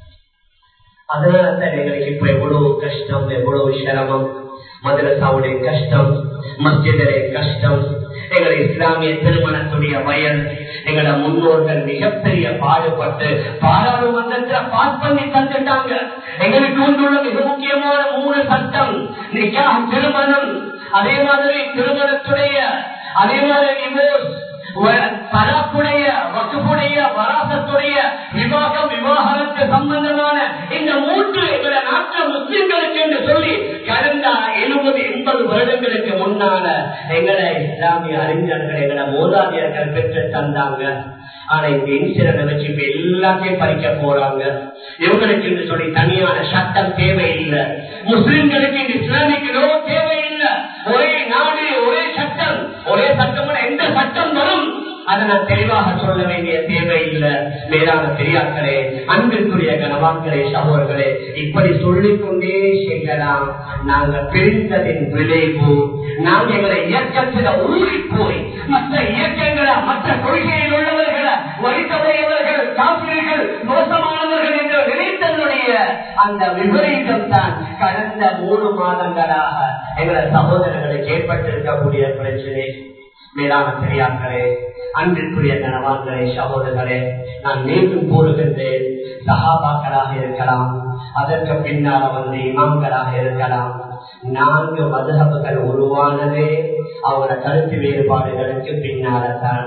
அதனாலதான் எங்களுக்கு இப்ப எவ்வளவு கஷ்டம் எவ்வளவு சிரமம் மதரசாவுடைய கஷ்டம் மஸ்ஜிதுடைய கஷ்டம் எங்களை இஸ்லாமிய திருமணத்துடைய வயல் எங்களோட முன்னோர்கள் மிகப்பெரிய பாடுபட்டு பாராளுமன்றத்தில் பாஸ் பண்ணி தந்துட்டாங்க எங்களுக்கு உள்ள மிக முக்கியமான மூணு சட்டம் நிக்கா திருமணம் அதே மாதிரி திருமணத்துடைய அதே மாதிரி டிவோர்ஸ் தலாக்குடைய வகுப்புடைய வராசத்துடைய விவாகம் விவாகரத்து சம்பந்தமான இந்த மூன்று எங்களை நாட்டில் முஸ்லிம்களுக்கு என்று சொல்லி கடந்த எழுபது எண்பது வருடங்களுக்கு முன்னால எங்களை இஸ்லாமிய அறிஞர்கள் எங்களை மோதாதியர்கள் பெற்று தந்தாங்க ஆனா இந்த இன்சிடென்ட் வச்சு இப்ப எல்லாத்தையும் பறிக்க போறாங்க இவங்களுக்கு என்று சொல்லி தனியான சட்டம் தேவையில்லை முஸ்லிம்களுக்கு இந்த இஸ்லாமிக் லோ தேவையில்லை ஒரே நாடு ஒரே சட்டம் ஒரே சட்டம் எந்த சட்டம் வரும் அதை நான் தெளிவாக சொல்ல வேண்டிய தேவையில்லை மேலான பெரியார்களே அன்பிற்குரிய கனவான்களே சகோதரர்களே இப்படி சொல்லிக் கொண்டே செல்லலாம் நாங்க பிரிந்ததின் விளைவு நாம் எங்களை இயக்கத்தில் ஊறி போய் மற்ற இயக்கங்களை மற்ற கொள்கையில் உள்ளவர்களை வழித்தவரையவர்கள் காப்பீர்கள் மோசமானவர்கள் என்று நினைத்ததனுடைய அந்த விபரீதம் தான் கடந்த மூணு மாதங்களாக எங்களை சகோதரர்களுக்கு ஏற்பட்டிருக்கக்கூடிய பிரச்சனை மேலான பெரியார்களே அன்பிற்குரிய கனவான்களே சகோதரர்களே நான் மீண்டும் கூறுகின்றேன் சகாபாக்களாக இருக்கலாம் அதற்கு பின்னால் வந்து இமாம்களாக இருக்கலாம் நான்கு மதுகபுகள் உருவானதே அவங்களோட கருத்து வேறுபாடுகளுக்கு பின்னால்தான்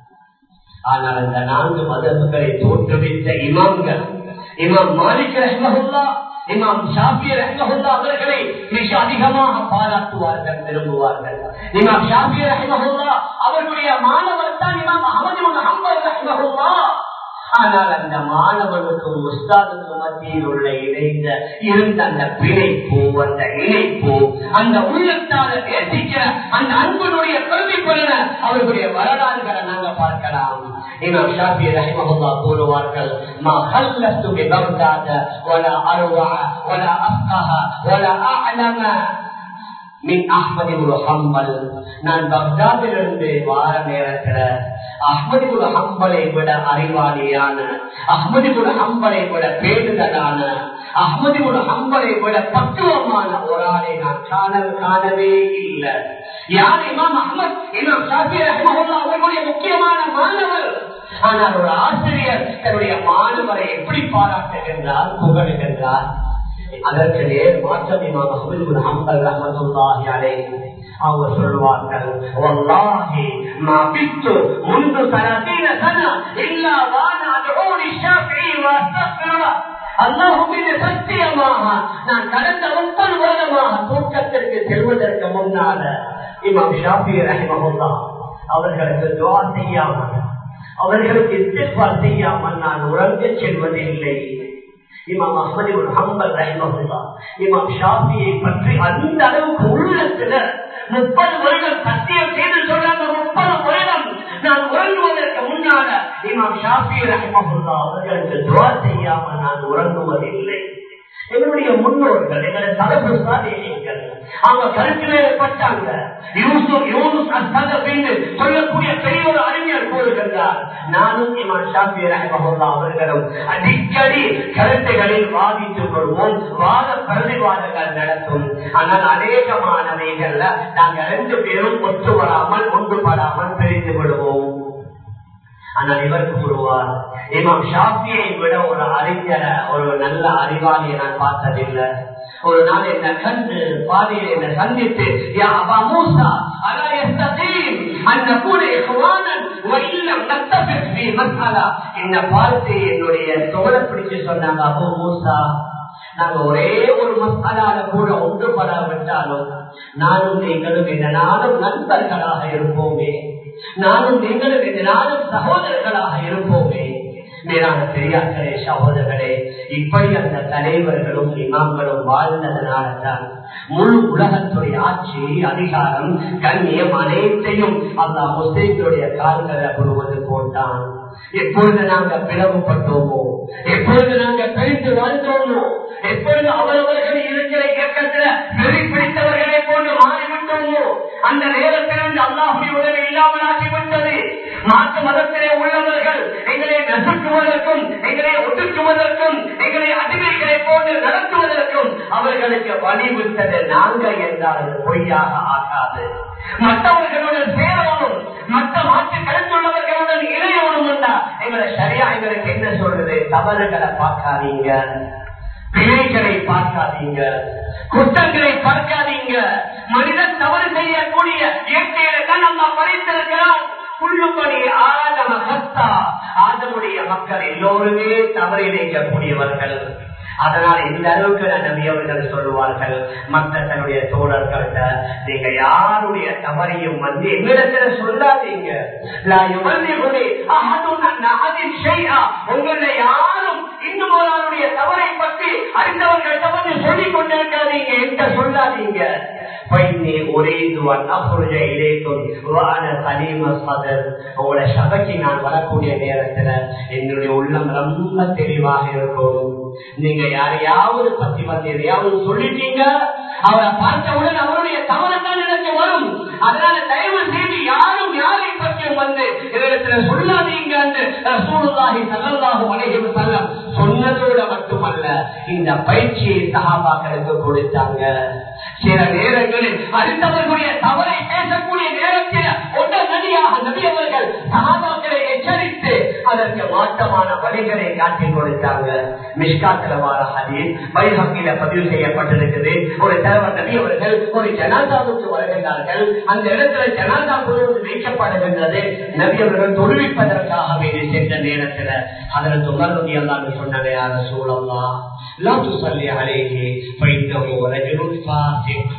ஆனால் அந்த நான்கு மதகுகளை தோற்றுவித்த இமாம்கள் இமாம் மாலிக் ரஹ்மஹுல்லா இமாம் ஷாபி ரஹ்மஹுல்லா அவர்களை மிக அதிகமாக பாராட்டுவார்கள் விரும்புவார்கள் இமாம் ஷாபி ரஹ்மஹுல்லா அவர்களுடைய மாணவர் தான் இமாம் அகமது ஹம்பர் ரஹ்மஹுல்லா ஆனால் அந்த மாணவனுக்கும் உஸ்தாதுக்கும் மத்தியில் உள்ள இணைந்த இருந்த அந்த பிணைப்பு அந்த இணைப்பு அந்த உள்ளத்தால நேசிக்கிற அந்த அன்பனுடைய பிரதிபலன அவர்களுடைய வரலாறுகளை நாங்க பார்க்கலாம் இமாம் ஷாபி ரஹிமஹுல்லா கூறுவார்கள் மா ஹல்லஸ்து பிபக்தாத வலா அருவா வலா அஃகஹ வலா அஅலம மின் அஹ்மதி ஒரு ஹம்பல் நான் பக்தாதிலிருந்து வார நேரத்துல அஹ்மதி ஒரு ஹம்பலை விட அறிவாளியான அஹ்மதி ஒரு ஹம்பலை விட பேடுதலான அஹ்மதி ஒரு ஹம்பலை விட பக்குவமான ஒரு ஆளை நான் காண காணவே இல்லை யார் இமாம் அஹமத் இமாம் ஷாஃபி ரஹ்மஹுல்லா அவர்களுடைய முக்கியமான மாணவர் ஆனால் ஒரு ஆசிரியர் தன்னுடைய மாணவரை எப்படி பாராட்டுகின்றார் புகழுகின்றார் அதற்கு நேர் மாற்றம் இமாம் அஹ்மது ஹம்பல் ரஹமத்துல்லாஹி அலைஹி அவங்க சொல்வார்கள் வல்லாஹி மா பித்து முன்பு சலாத்தீன சனா இல்லா வான அதுஊனி ஷாஃபிஈ வஸ்தக்பிரு அல்லாஹும் சத்தியமாக நான் கடந்த முப்பது வருடமாக தூக்கத்திற்கு செல்வதற்கு முன்னால இமாம் ஷாஃபி ரஹிமஹுல்லா அவர்களுக்கு துவா செய்யாமல் அவர்களுக்கு இஸ்திஃபார் செய்யாமல் நான் உறங்க செல்வதில்லை இமாம் அஹ்மதி ஒரு ஹம்பல் ரஹிமஹுல்லா இமாம் ஷாஃபியை பற்றி அந்த அளவுக்கு உள்ளத்துல முப்பது வருடம் சத்தியம் செய்து சொல்றாங்க முப்பது வருடம் நான் உறங்குவதற்கு முன்னால இமாம் ஷாஃபி ரஹிமஹுல்லா அவர்களுக்கு துவா செய்யாமல் நான் உறங்குவதில்லை எங்களுடைய முன்னோர்கள் எங்களுடைய தலைவர் சாதிகள் அவங்க கருத்து வேறுபட்டாங்க யூசுப் யூனுஸ் அஸ்தகப் என்று சொல்லக்கூடிய பெரிய ஒரு அறிஞர் கூறுகின்றார் நானும் இமான் ஷாஃபி ரஹ்மஹுல்லா அவர்களும் அடிக்கடி கருத்துகளில் வாதித்துக் கொள்வோம் வாத பிரதிவாதங்கள் நடத்தும் ஆனால் அநேகமானவைகள்ல நாங்க ரெண்டு பேரும் ஒத்து வராமல் ஒன்றுபடாமல் பிரிந்து விடுவோம் ஆனால் இவர் கூறுவார் இமாம் ஷாஃபியை விட ஒரு அறிஞரை ஒரு நல்ல அறிவாளியை நான் பார்த்ததில்லை ஒரு நாள் என்ன கண்டு பாதையில் என்ன சந்தித்து யா அபா மூசா அலா யஸ்தகீம் அன் நகூன இஹ்வானன் வ இல்லம் நத்தஃபிக் ஃபீ மஸ்அலா இந்த பார்த்து என்னுடைய தோளை பிடிச்சு சொன்னாங்க அபு மூசா நாங்க ஒரே ஒரு மசாலால கூட ஒன்றுபடாவிட்டாலும் நானும் நீங்களும் இந்த நாளும் நண்பர்களாக இருப்போமே நானும் நீங்களும் இந்த நாளும் சகோதரர்களாக இருப்போமே மேலான பெரியார்களே சகோதரர்களே இப்படி அந்த தலைவர்களும் இமாம்களும் வாழ்ந்ததனால்தான் முழு உலகத்துடைய ஆட்சி அதிகாரம் கண்ணியம் அனைத்தையும் அல்லா முஸ்லிம்களுடைய கால்களை கொள்வது போட்டான் எப்பொழுது நாங்க பிளவுபட்டோமோ எப்பொழுது நாங்க பிரித்து வாழ்ந்தோமோ எப்பொழுது அவரவர்கள் இருக்கிற இயக்கத்துல வெறி பிடித்தவர்களை போன்று மாறிவிட்டோமோ அந்த நேரத்திலிருந்து அல்லாஹுடைய உதவி இல்லாமல் ஆகிவிட்டது மாற்று மதத்திலே உள்ளவர்கள் எங்களை நசுக்குவதற்கும் எங்களை ஒடுக்குவதற்கும் எங்களை அடிமைகளை போன்று நடத்துவதற்கும் அவர்களுக்கு வழிவிட்டது நாங்க என்றால் பொய்யாக ஆகாது மற்றவர்களுடன் சேரணும் மற்ற மாற்று கருத்துள்ளவர்களுடன் இணையணும் என்றா எங்களை சரியா எங்களுக்கு என்ன சொல்றது தவறுகளை பார்க்காதீங்க பிழைகளை பார்க்காதீங்க குற்றங்களை பார்க்காதீங்க மனிதன் தவறு செய்யக்கூடிய இயற்கையில தான் நம்ம படைத்திருக்கிறோம் புள்ளுபடி ஆதம கத்தா ஆதமுடைய மக்கள் எல்லோருமே தவறு இணைக்கக்கூடியவர்கள் அதனால் இந்த அளவுக்கு நபி அவர்கள் சொல்லுவார்கள் மற்ற தன்னுடைய தோழர்கள்ட்ட நீங்க யாருடைய தவறையும் வந்து எங்களிடத்துல சொல்லாதீங்க உங்களை யாரும் இன்னும் ஒரு ஆளுடைய தவறை பற்றி அறிந்தவர்கள் தவறு சொல்லிக் கொண்டிருக்காதீங்க என்கிட்ட சொல்லாதீங்க உங்களோட சபைக்கு நான் வரக்கூடிய நேரத்துல என்னுடைய உள்ளம் ரொம்ப தெளிவாக இருக்கும் நீங்க யாரையாவது பத்தி வந்து எதையாவது சொல்லிட்டீங்க அவரை பார்த்தவுடன் அவருடைய தவறுதான் எனக்கு வரும் அதனால தயவு செய்து யாரும் யாரை பற்றியும் வந்து இடத்துல சொல்லாதீங்க சூழ்நாகி செல்லல்லாக வணிகம் செல்லம் சொன்னதோட மட்டுமல்ல இந்த பயிற்சியை சகாபாக்களுக்கு கொடுத்தாங்க சில நேரங்களில் அடுத்தவர்களுடைய தவறை பேசக்கூடிய நேரத்தில் உடனடியாக நபியவர்கள் சகாபாக்களை எச்சரித்து அதற்கு மாற்றமான வழிகளை காட்டிக் கொடுத்தாங்க மிஷ்காத்துல வார ஹதீஸ் வைஹக்கில பதிவு செய்யப்பட்டிருக்குது ஒரு தலைவர் நபி அவர்கள் ஒரு ஜனாதாவுக்கு வருகின்றார்கள் அந்த இடத்துல ஜனாதா முழுவதும் வைக்கப்படுகின்றது நபி அவர்கள் தொழுவிப்பதற்காக வேண்டி சென்ற நேரத்துல அதில் துமர்வதி எல்லாம் சொன்னாங்க யார சூழல்லா லா துசல்லி அலேஹி பைத்தமோ ரஜுல் ஃபாசிக்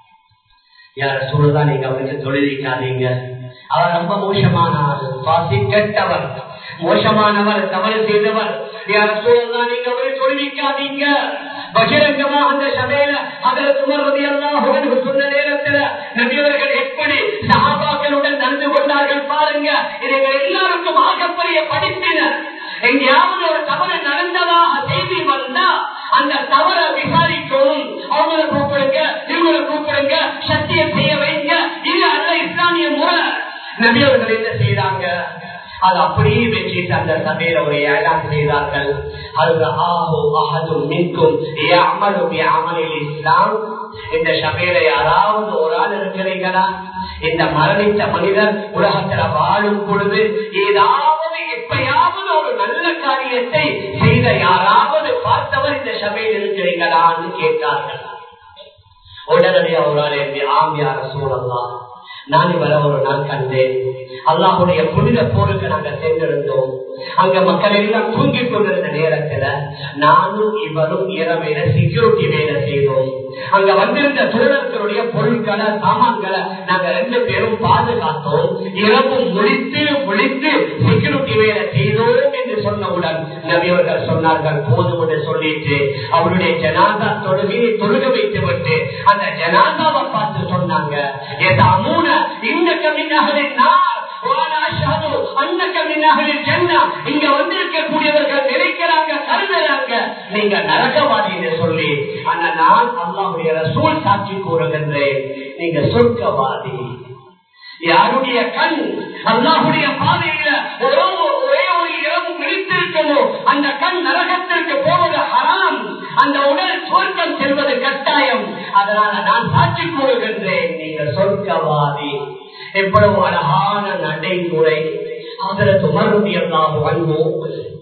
யார சூழலா நீங்க அவருக்கு தொழிலிக்காதீங்க அவர் ரொம்ப மோசமான ஆள் பாசி கெட்டவர் மோசமானவர் தவறு செய்தவர் யார சூழலா நீங்க அவரை தொழிலிக்காதீங்க பகிரங்கமா அந்த சபையில அதில் துமர்வதி எல்லாம் சொன்ன நேரத்துல நபியவர்கள் எப்படி சகாபாக்களுடன் நடந்து கொண்டார்கள் பாருங்க இதை எல்லாருக்கும் ஆகப்பெரிய படிப்பினர் எங்கேயாவது ஒரு தவறு நடந்ததாக செய்தி வந்தா அந்த தவறை விசாரிக்கணும் அவங்களை கூப்பிடுங்க இவங்களை கூப்பிடுங்க சத்தியம் செய்ய வைங்க இது அல்ல இஸ்லாமிய முறை நபியவர்கள் என்ன செய்யறாங்க அது அப்படியே வச்சுட்டு அந்த சபையில ஒரு ஏழாம் செய்தார்கள் அது ஆஹோ அஹதும் மின்கும் அமலும் அமலில் இஸ்லாம் இந்த சபையில யாராவது ஒரு ஆள் இருக்கிறீங்களா இந்த மரணித்த மனிதர் உலகத்துல வாழும் பொழுது ஏதாவது எப்பயாவது ஒரு நல்ல காரியத்தை செய்த யாராவது பார்த்தவர் இந்த சபையில் இருக்கிறீங்களான்னு கேட்டார்கள் உடனடியாக ஒரு ஆள் ஆமியார சூழல்லாம் நான் இவரை ஒரு நாள் கண்டேன் அல்லாஹுடைய புனித போருக்கு நாங்க சென்றிருந்தோம் அங்க மக்கள் எல்லாம் தூங்கிக் கொண்டிருந்த நேரத்துல நானும் இவரும் இரவையில செக்யூரிட்டி வேலை செய்தோம் அங்க வந்திருந்த தோழர்களுடைய பொருட்களை சாமான்களை நாங்க ரெண்டு பேரும் பாதுகாத்தோம் இரவு முடித்து முடித்து செக்யூரிட்டி வேலை செய்தோம் என்று சொன்னவுடன் நபியவர்கள் சொன்னார்கள் போதும் என்று சொல்லிட்டு அவருடைய ஜனாதா தொழுகையை தொழுக வைத்து விட்டு அந்த ஜனாதாவை பார்த்து சொன்னாங்க இந்த கமின் அகலின் நார் وانا اشهد انك من இங்க வந்திருக்கக்கூடியவர்கள் நினைக்கிறாங்க கருதுறாங்க நீங்க நரகவாதி என்று சொல்லி ஆனா நான் அல்லாவுடைய ரசூல் சாட்சி கூறுகின்றேன் நீங்க சொர்க்கவாதி யாருடைய கண் அல்லாஹுடைய பாதையில ஒரே ஒரே ஒரு இரவு விழித்திருக்கமோ அந்த கண் நரகத்திற்கு போவது ஹராம் அந்த உடல் சொர்க்கம் செல்வது கட்டாயம் அதனால நான் சாட்சி கூறுகின்றேன் நீங்க சொர்க்கவாதி எவ்வளவு அழகான நடைமுறை அதற்கு மறுபடியும் வந்தோம்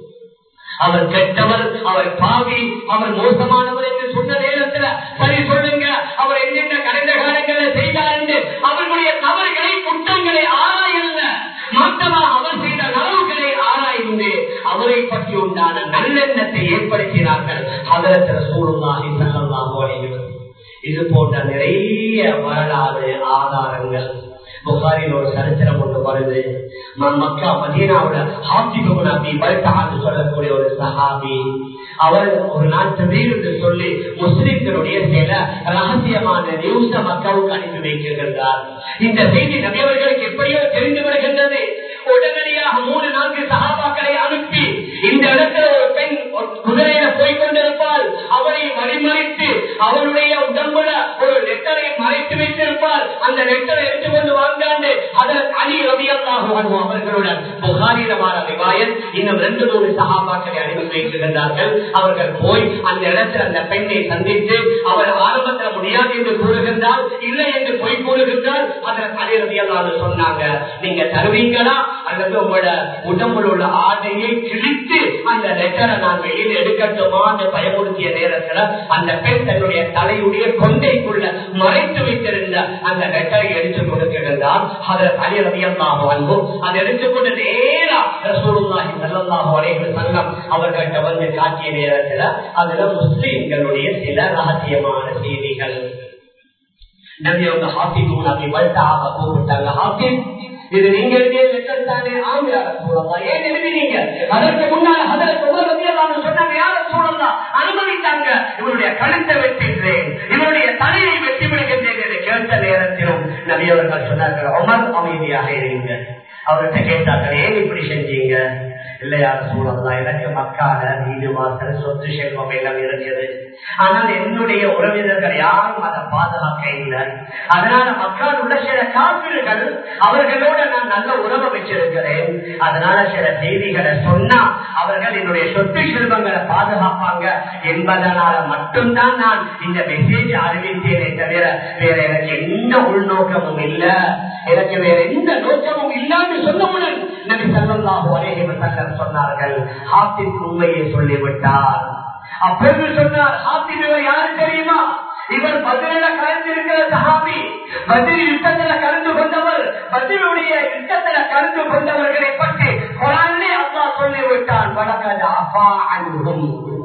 அவர் கெட்டவர் அவர் பாவி அவர் மோசமானவர் என்று சொன்ன நேரத்தில் சரி சொல்லுங்க அவர் என்னென்ன கடந்த காலங்களில் செய்தார் என்று அவர்களுடைய தவறுகளை குற்றங்களை ஆராயல்ல மாற்றமா அவர் செய்த நலவுகளை ஆராய்ந்து அவரை பற்றி உண்டான நல்லெண்ணத்தை ஏற்படுத்தினார்கள் அதற்கு சூழ்நாகி செல்லலாம் இது போன்ற நிறைய வரலாறு ஆதாரங்கள் புகாரில் ஒரு சரித்திரம் ஒன்று வருது மக்கா மதீனாவோட ஹாபிபுன் அபி பல்டான்னு சொல்லக்கூடிய ஒரு சஹாபி அவர் ஒரு நாள் திடீர்னு சொல்லி முஸ்லிம்களுடைய சில ரகசியமான நியூஸ மக்களுக்கு அனுப்பி வைக்கின்றார் இந்த செய்தி நபியவர்களுக்கு எப்படியோ தெரிந்து விடுகின்றது உடனடியாக மூணு நான்கு சகாபாக்களை அனுப்பி இந்த இடத்துல ஒரு பெண் குதிரையில போய்கொண்டிருப்பாள் அவளை வழிமறித்து அவளுடைய உடம்புல ஒரு லெட்டரை மறைத்து வைத்திருப்பார் அந்த லெட்டரை எடுத்துக்கொண்டு வாழ்ந்தாண்டு அதன் அலி ரவியல்லாக அவர்களுடன் புகாரிடமான விவாயன் இன்னும் ரெண்டு மூணு சகாபாக்களை அனுப்பி வைக்கின்றார்கள் அவர்கள் போய் அந்த இடத்தில் அந்த பெண்ணை சந்தித்து அவள் ஆரம்பத்தில் முடியாது என்று கூறுகின்றால் இல்லை என்று பொய் கூறுகின்றால் அதற்கு அலி ரவியல்லான்னு சொன்னாங்க நீங்க தருவீங்களா அல்லது உங்களோட உடம்புல உள்ள ஆடையை கிழித்து அந்த லெட்டரை நான் வெளியில் எடுக்கட்டுமா என்று பயமுறுத்திய நேரத்துல அந்த பெண் தன்னுடைய தலையுடைய கொண்டைக்குள்ள மறைத்து வைத்திருந்த அந்த லெட்டரை எடுத்து கொடுக்கின்றார் அதில் தலையரவியமாக வாழ்வோம் அதை எடுத்துக்கொண்டு நேரா ரசூலுல்லாஹி ஸல்லல்லாஹு அலைஹி வஸல்லம் அவர்கிட்ட வந்து காட்டிய நேரத்துல அதுல முஸ்லிம்களுடைய சில ரகசியமான செய்திகள் நபி அவங்க ஹாஃபிஸ் நபி வல்தாவை கூப்பிட்டாங்க ஹாஃபிஸ் இது நீங்க எழுதிய லெட்டர் தானே ஆமியார சூழலாம் ஏன் எழுதினீங்க அதற்கு முன்னால் அதற்கு உலகத்தியெல்லாம் சொன்னாங்க யார சூழலாம் அனுமதித்தாங்க இவருடைய கழுத்தை வெட்டின்றேன் இவருடைய தலையை வெட்டி விடுகின்றேன் என்று கேட்ட நேரத்திலும் நபி அவர்கள் சொன்னார்கள் அமர் அமைதியாக இருங்க அவர்கிட்ட கேட்டார்கள் ஏன் இப்படி செஞ்சீங்க இல்லையார் சூழல்லாம் எனக்கு மக்கால வீடு வாசல் சொத்து செல்வம் எல்லாம் இருந்தது ஆனால் என்னுடைய உறவினர்கள் யாரும் அதை பாதுகாக்க இல்லை அதனால மக்கள் உள்ள சில காப்பீடுகள் அவர்களோட நான் நல்ல உறவை வச்சிருக்கிறேன் அதனால சில செய்திகளை சொன்னா அவர்கள் என்னுடைய சொத்து செல்வங்களை பாதுகாப்பாங்க என்பதனால மட்டும்தான் நான் இந்த மெசேஜ் அறிவித்தேனே தவிர வேற எனக்கு எந்த உள்நோக்கமும் இல்ல எனக்கு வேற எந்த நோக்கமும் இல்லைன்னு சொல்லவுடன் நபி சல்லாஹூ அலேஹி வசல்லம் சொன்னார்கள் ஹாத்தின் உண்மையை சொல்லிவிட்டார் அப்பொழுது சொன்னார் ஹாத்தின் இவர் யாரு தெரியுமா இவர் பதில கலந்து இருக்கிற சஹாபி பதில் யுத்தத்துல கலந்து கொண்டவர் பதிலுடைய யுத்தத்துல கலந்து கொண்டவர்களை பற்றி குரானே அல்லா சொல்லிவிட்டான் வழக்கது அப்பா அன்பும்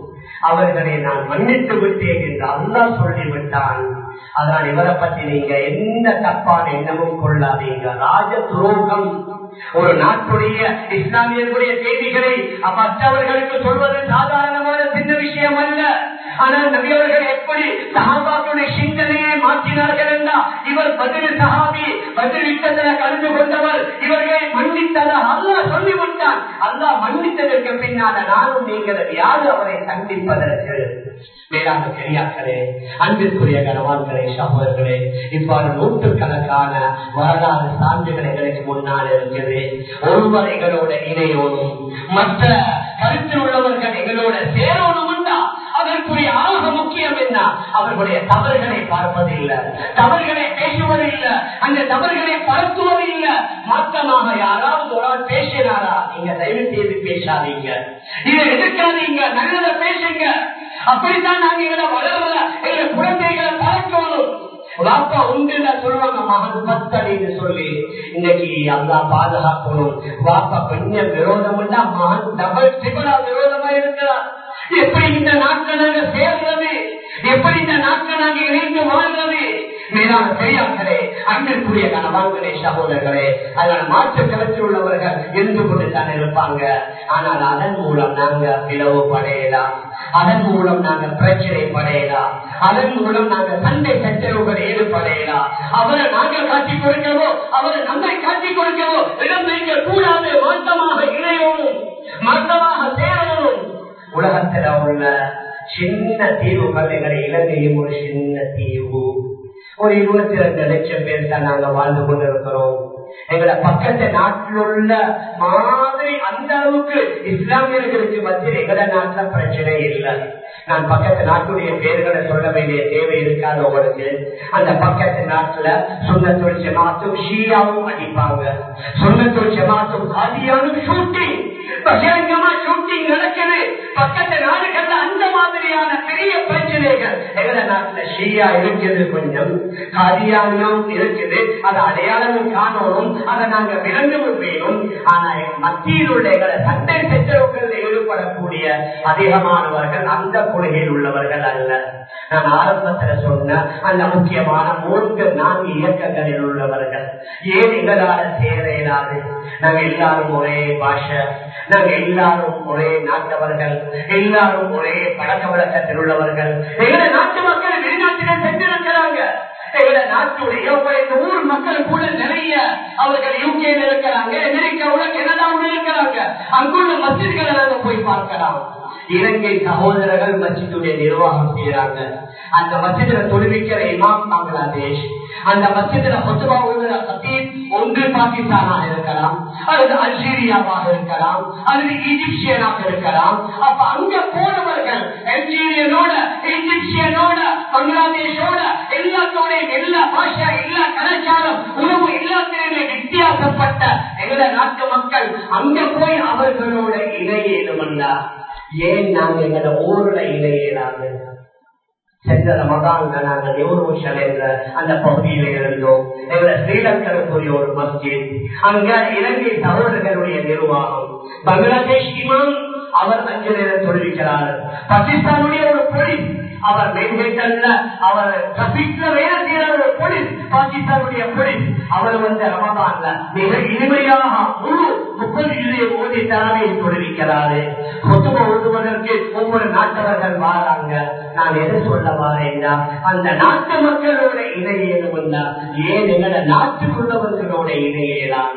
அவர்களை நான் மன்னித்து விட்டேன் என்று அல்லா சொல்லிவிட்டான் அதனால் இவரை பற்றி நீங்க எந்த தப்பான எண்ணமும் கொள்ளாதீங்க ராஜ துரோகம் ஒரு நாட்டுடைய இஸ்லாமியர்களுடைய செய்திகளை மற்றவர்களுக்கு சொல்வது சாதாரணமான சின்ன விஷயம் அல்ல ஆனால் நபியவர்கள் எப்படி சஹாபாக்களுடைய சிந்தனையை மாற்றினார்கள் என்றால் இவர் பதில் சஹாபி பதில் யுத்தத்தில் கலந்து கொண்டவர் இவர்களை மன்னித்ததாக அல்லா சொல்லிவிட்டான் அல்லா மன்னித்ததற்கு பின்னால நானும் நீங்கள் யாரு அவரை சந்திப்பதற்கு வேளாண் பெரியாக்களே அன்பிற்குரிய கனவான்களே சகோதரர்களே இவ்வாறு நூற்றுக்கணக்கான வரலாறு சான்றுகள் எங்களுக்கு முன்னால் இருக்குது ஒருவர் எங்களோட இணையோனும் மற்ற கருத்தில் உள்ளவர்கள் எங்களோட சேரோனும் அதற்குரிய ஆக முக்கியம் என்ன அவர்களுடைய தவறுகளை பார்ப்பதில்லை தவறுகளை பேசுவதில்லை அந்த தவறுகளை பரத்துவதில்லை மாற்றமாக யாராவது ஒரு ஆள் பேசினாரா நீங்க தயவு செய்து பேசாதீங்க இதை எடுக்காதீங்க நல்லதை பேசுங்க அப்படித்தான் நாங்க எங்களை வளரல எங்களை குழந்தைகளை பழக்கணும் வாப்பா உண்டுல சொல்லுவாங்க மகன் பத்தடின்னு சொல்லி இன்னைக்கு அல்லா பாதுகாக்கணும் வாப்பா கொஞ்சம் விரோதம் மகன் டபுள் ட்ரிபிளா விரோதமா இருக்கிறார் எப்படி இந்த நாட்கள் நாங்க சேர்றது எப்படி இந்த நாட்கள் நாங்க இணைந்து வாழ்றது மேலான பெரியார்களே அன்பிற்குரிய கணவான்களே சகோதரர்களே அதனால மாற்று கருத்தில் உள்ளவர்கள் இருந்து கொண்டுதான் இருப்பாங்க ஆனால் அதன் மூலம் நாங்க பிளவுபடையலாம் அதன் மூலம் நாங்க பிரச்சனை படையலாம் அதன் மூலம் நாங்க சண்டை சச்சரவுகள் ஈடுபடையலாம் அவரை நாங்க காட்டி கொடுக்கவோ அவரை நம்மை காட்டி கொடுக்கவோ இடம் வைக்க கூடாது மாற்றமாக இணையவும் மாற்றமாக சேரவும் உலகத்துல உள்ள சின்ன தீவுகள் எங்களை இலங்கையும் ஒரு சின்ன தீவு ஒரு இருபத்தி ரெண்டு லட்சம் பேர் தான் நாங்க வாழ்ந்து கொண்டிருக்கிறோம் எங்களை பக்கத்து நாட்டில் உள்ள மாதிரி அந்த அளவுக்கு இஸ்லாமியர்களுக்கு மத்தியில் எங்களை நாட்டுல பிரச்சனை இல்லை நான் பக்கத்து நாட்டுடைய பேர்களை சொல்ல வேண்டிய தேவை இருக்காது உங்களுக்கு அந்த பக்கத்து நாட்டுல சுண்ணத்தொழில் ஜமாத்தும் ஷீயாவும் அடிப்பாங்க சுண்ணத்தொழில் ஜமாத்தும் காதியானும் ஷூட்டிங் பகிரங்கமா ஷூட்டிங் நடக்குது பக்கத்து நாடுகள்ல அந்த மாதிரியான பெரிய பிரச்சனைகள் எங்கள நாட்டுல ஷீயா இருக்குது கொஞ்சம் காதியானியம் இருக்குது அது அடையாளமும் காணணும் அதை நாங்க விளங்கவும் வேணும் ஆனா மத்தியில் உள்ள எங்களை சண்டை சச்சரவுகளில் ஈடுபடக்கூடிய அதிகமானவர்கள் அந்த கொள்கையில் உள்ளவர்கள் அல்ல நான் ஆரம்பத்துல சொன்ன அந்த முக்கியமான மூன்று நான்கு இயக்கங்களில் உள்ளவர்கள் ஏன் எங்களால சேர இயலாது நாங்க எல்லாரும் ஒரே பாஷை நாங்க எல்லாரும் ஒரே நாட்டவர்கள் எல்லாரும் ஒரே பழக்க வழக்கத்தில் உள்ளவர்கள் எங்களை நாட்டு மக்கள் வெளிநாட்டில் சென்றிருக்கிறாங்க எங்களை நாட்டுடைய இந்த ஊர் மக்கள் கூட நிறைய அவர்கள் யூகேல இருக்கிறாங்க அமெரிக்காவுல கனடாவுல இருக்கிறாங்க அங்குள்ள மசிதிகளை நாங்க போய் பார்க்கலாம் இலங்கை சகோதரர்கள் மசிதுடைய நிர்வாகம் செய்யறாங்க அந்த மசிதில தொழுவிக்கிற இமாம் பங்களாதேஷ் அந்த மசிதில பொதுவா உள்ள சத்தீப் ஒன்று பாகிஸ்தானாக இருக்கலாம் அல்லது அல்ஜீரியாவாக இருக்கலாம் அல்லது ஈஜிப்சியனாக இருக்கலாம் அப்ப அங்க போனவர்கள் அல்ஜீரியனோட ஈஜிப்சியனோட பங்களாதேஷோட எல்லாத்தோட எல்லா பாஷா எல்லா கலாச்சாரம் உணவு எல்லாத்திலுமே வித்தியாசப்பட்ட எங்கள நாட்டு மக்கள் அங்க போய் அவர்களோட இணையேதுமல்லா ஏன் நாங்க எங்களோட ஊர்ல இணையலாது சென்ற ரமதான்ல நாங்க நியூரோஷன் என்ற அந்த பகுதியில இருந்தோம் எங்களை ஸ்ரீலங்கருக்குரிய ஒரு மஸ்ஜித் அங்க இலங்கை சகோதரர்களுடைய நிர்வாகம் பங்களாதேஷ் இமாம் அவர் அஞ்சு நேரம் தொழிலிக்கிறார் பாகிஸ்தானுடைய ஒரு போலீஸ் அவர் மெயின்ஹெட்டல்ல அவர் டிராபிக்ல வேலை செய்யற ஒரு போலீஸ் பாகிஸ்தானுடைய போலீஸ் அவர் வந்து ரமதான்ல மிக இனிமையாக முழு முப்பது இளைய ஓடி தலைமை தொழிலிக்கிறாரு கொத்தும ஓதுவதற்கு ஒவ்வொரு நாட்டவர்கள் வாராங்க நான் எது சொல்ல வாரேன்னா அந்த நாட்டு மக்களோட இணையேதும் ஏன் எங்களோட நாட்டுக்குள்ளவர்களோட இணையலாம்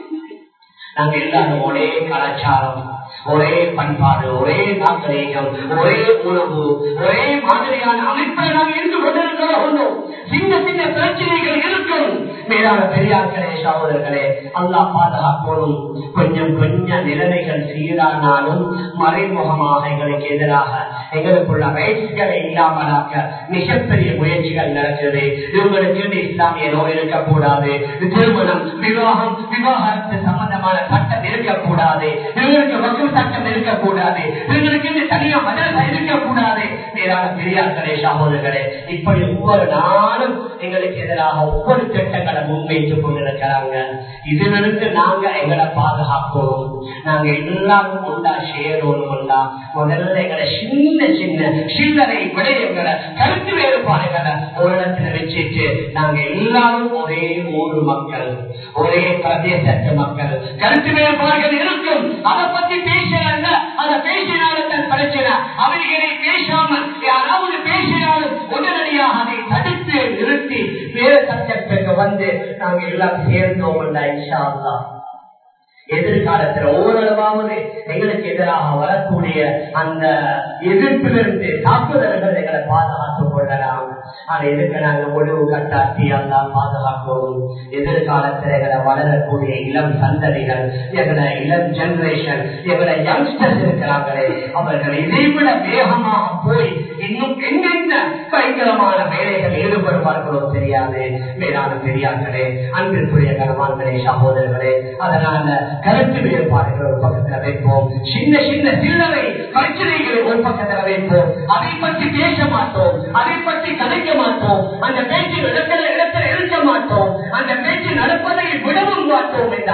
நாங்க எல்லாரும் ஒரே கலாச்சாரம் ஒரே பண்பாடு ஒரே நாகரீகம் ஒரே உணவு ஒரே மாதிரியான அமைப்பை நாம் இருந்து கொண்டிருக்கிறோம் சின்ன சின்ன பிரச்சனைகள் இருக்கும் மேலான பெரியார்களே சகோதரர்களே அல்லா பாதுகாக்கணும் கொஞ்சம் கொஞ்சம் நிலைமைகள் சீரானாலும் மறைமுகமாக எங்களுக்கு எதிராக எங்களுக்குள்ள ரைட்ஸ்களை இல்லாமலாக்க மிகப்பெரிய முயற்சிகள் நடக்குது இவங்களுக்கு இஸ்லாமிய நோய் இருக்கக்கூடாது திருமணம் விவாகம் விவாகரத்து சம்பந்தமான சட்டம் இருக்கக்கூடாது இவங்களுக்கு வகுப்பு சட்டம் இருக்கக்கூடாது இவங்களுக்கு தனியா மதரசா இருக்கக்கூடாது மேலான பெரியார்களே சகோதரர்களே இப்படி ஒவ்வொரு நாளும் எங்களுக்கு எதிராக ஒவ்வொரு திட்டங்களை முன்வைத்துக் கொண்டிருக்கிறாங்க இதிலிருந்து நாங்க எங்களை பாதுகாக்கணும் நாங்க எல்லாரும் உண்டா சேரணும்டா முதல்ல எங்களை சின்ன சின்ன சில்லறை விடயங்களை கருத்து வேறுபாடுகளை ஒரு இடத்துல வச்சுட்டு நாங்க எல்லாரும் ஒரே ஊர் மக்கள் ஒரே பிரதேசத்து மக்கள் கருத்து வேறுபாடுகள் இருக்கும் அதை பத்தி பேசுறாங்க அதை பேசினால்தான் பிரச்சனை அவைகளை பேசாமல் யாராவது பேசினாலும் உடனடியாக அதை தடுத்து நிறுத்தி வேறு சப்ஜெக்டுக்கு வந்து நாங்க எல்லாம் சேர்ந்தோம் இன்ஷா அல்லா எதிர்காலத்தில் ஓரளவாவது எங்களுக்கு எதிராக வரக்கூடிய அந்த எதிர்ப்பிலிருந்து தாக்குதல்கள் எங்களை பாதுகாத்துக் கொள்ளலாம் ஆனா எதுக்கு நாங்க முடிவு கட்டாட்டி அல்லா பாதுகாக்கணும் எதிர்காலத்தில் எங்களை வளரக்கூடிய இளம் சந்ததிகள் எங்களை இளம் ஜெனரேஷன் எங்களை யங்ஸ்டர்ஸ் இருக்கிறாங்களே அவர்கள் இதைவிட வேகமாக போய் இன்னும் என்னென்ன பயங்கரமான வேலைகள் ஈடுபடுவார்களோ தெரியாது மேலான பெரியார்களே அன்பிற்குரிய கனவான்களே சகோதரர்களே அதனால கருத்து வேறுபாடுகள் ஒரு பக்கத்தில் வைப்போம் சின்ன சின்ன சில்லறை பிரச்சனைகளை ஒரு பக்கத்தில் வைப்போம் அதை பற்றி பேச மாட்டோம் அதை பற்றி கதைக்க மாட்டோம் அந்த பேச்சு இடத்துல இடத்துல இருக்க மாட்டோம் அந்த பேச்சு நடப்பதை விடவும் மாட்டோம் என்ற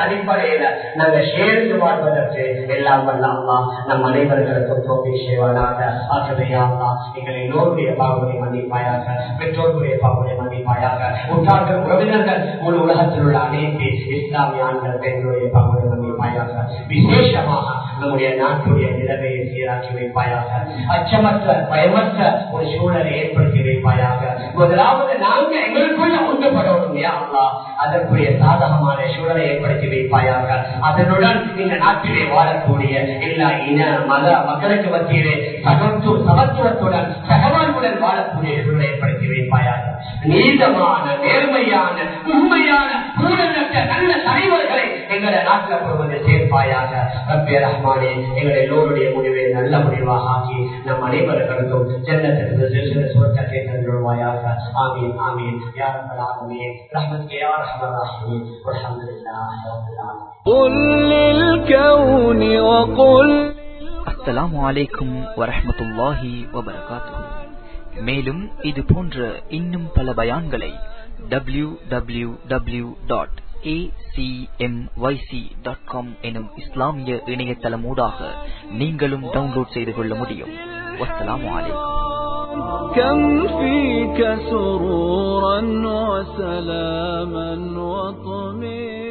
அடிப்படையில நாங்க சேர்ந்து வாழ்வதற்கு எல்லாம் வல்ல அல்லா நம் அனைவர்களுக்கும் தோல்வி செய்வானாக ஆகவேயாவா எங்கள் எல்லோருடைய பாவனை மன்னிப்பாயாக பெற்றோருடைய பாவனை மன்னிப்பாயாக உற்றார்கள் உறவினர்கள் முழு உலகத்தில் உள்ள அனைத்து இஸ்லாமிய ஆண்கள் பெண்களுடைய பாவனை மன்னிப்பாயாக விசேஷமாக நம்முடைய நாட்டுடைய நிலைமையை சீராக்கி வைப்பாயாக அச்சமற்ற பயமற்ற ஒரு சூழலை ஏற்படுத்தி வைப்பாயாக முதலாவது நாங்க எங்களுக்குள்ள ஒன்றுபடணும் அல்லா அதற்குரிய சாதகமான சூழலை ஏற்படுத்தி வைப்பாயாக அதனுடன் இந்த நாட்டிலே வாழக்கூடிய எல்லா இன மத மக்களுக்கு மத்தியிலே சகத்து சமத்துவத்துடன் சகவாழ்வுடன் வாழக்கூடிய சூழலை ஏற்படுத்தி வைப்பாயாக நீதமான நேர்மையான உண்மையான ஊழலற்ற நல்ல தலைவர்களை எங்களை நாட்டில் கொள்வது சேர்ப்பாயாக ரப்பே ரஹ்மானே எங்கள் எல்லோருடைய முடிவை நல்ல முடிவாக ஆக்கி நம் அனைவர்களுக்கும் ஜன்னத்திற்கு சுவர்க்கத்தை தந்துள்வாயாக ஆமீன் ஆமீன் யார் ஆமீன் ரஹ்மத் யார் ரஹ்மர் ரஹீம் அல்ஹம்துலில்லாஹ் ரப்பில் ஆலமீன் قل للكون وقل அஸ்ஸலாமு அலைக்கும் வரஹ்மத்துல்லாஹி வபரகாத்துஹு மேலும் இது போன்ற இன்னும் பல பயான்களை W W W dot dot com எனும் இஸ்லாமிய இணையதளமூடாக நீங்களும் டவுன்லோட் செய்து கொள்ள முடியும் வஸ்ஸலாமு அலைக்கும் كم فيك سرورا وسلاما وطمئنا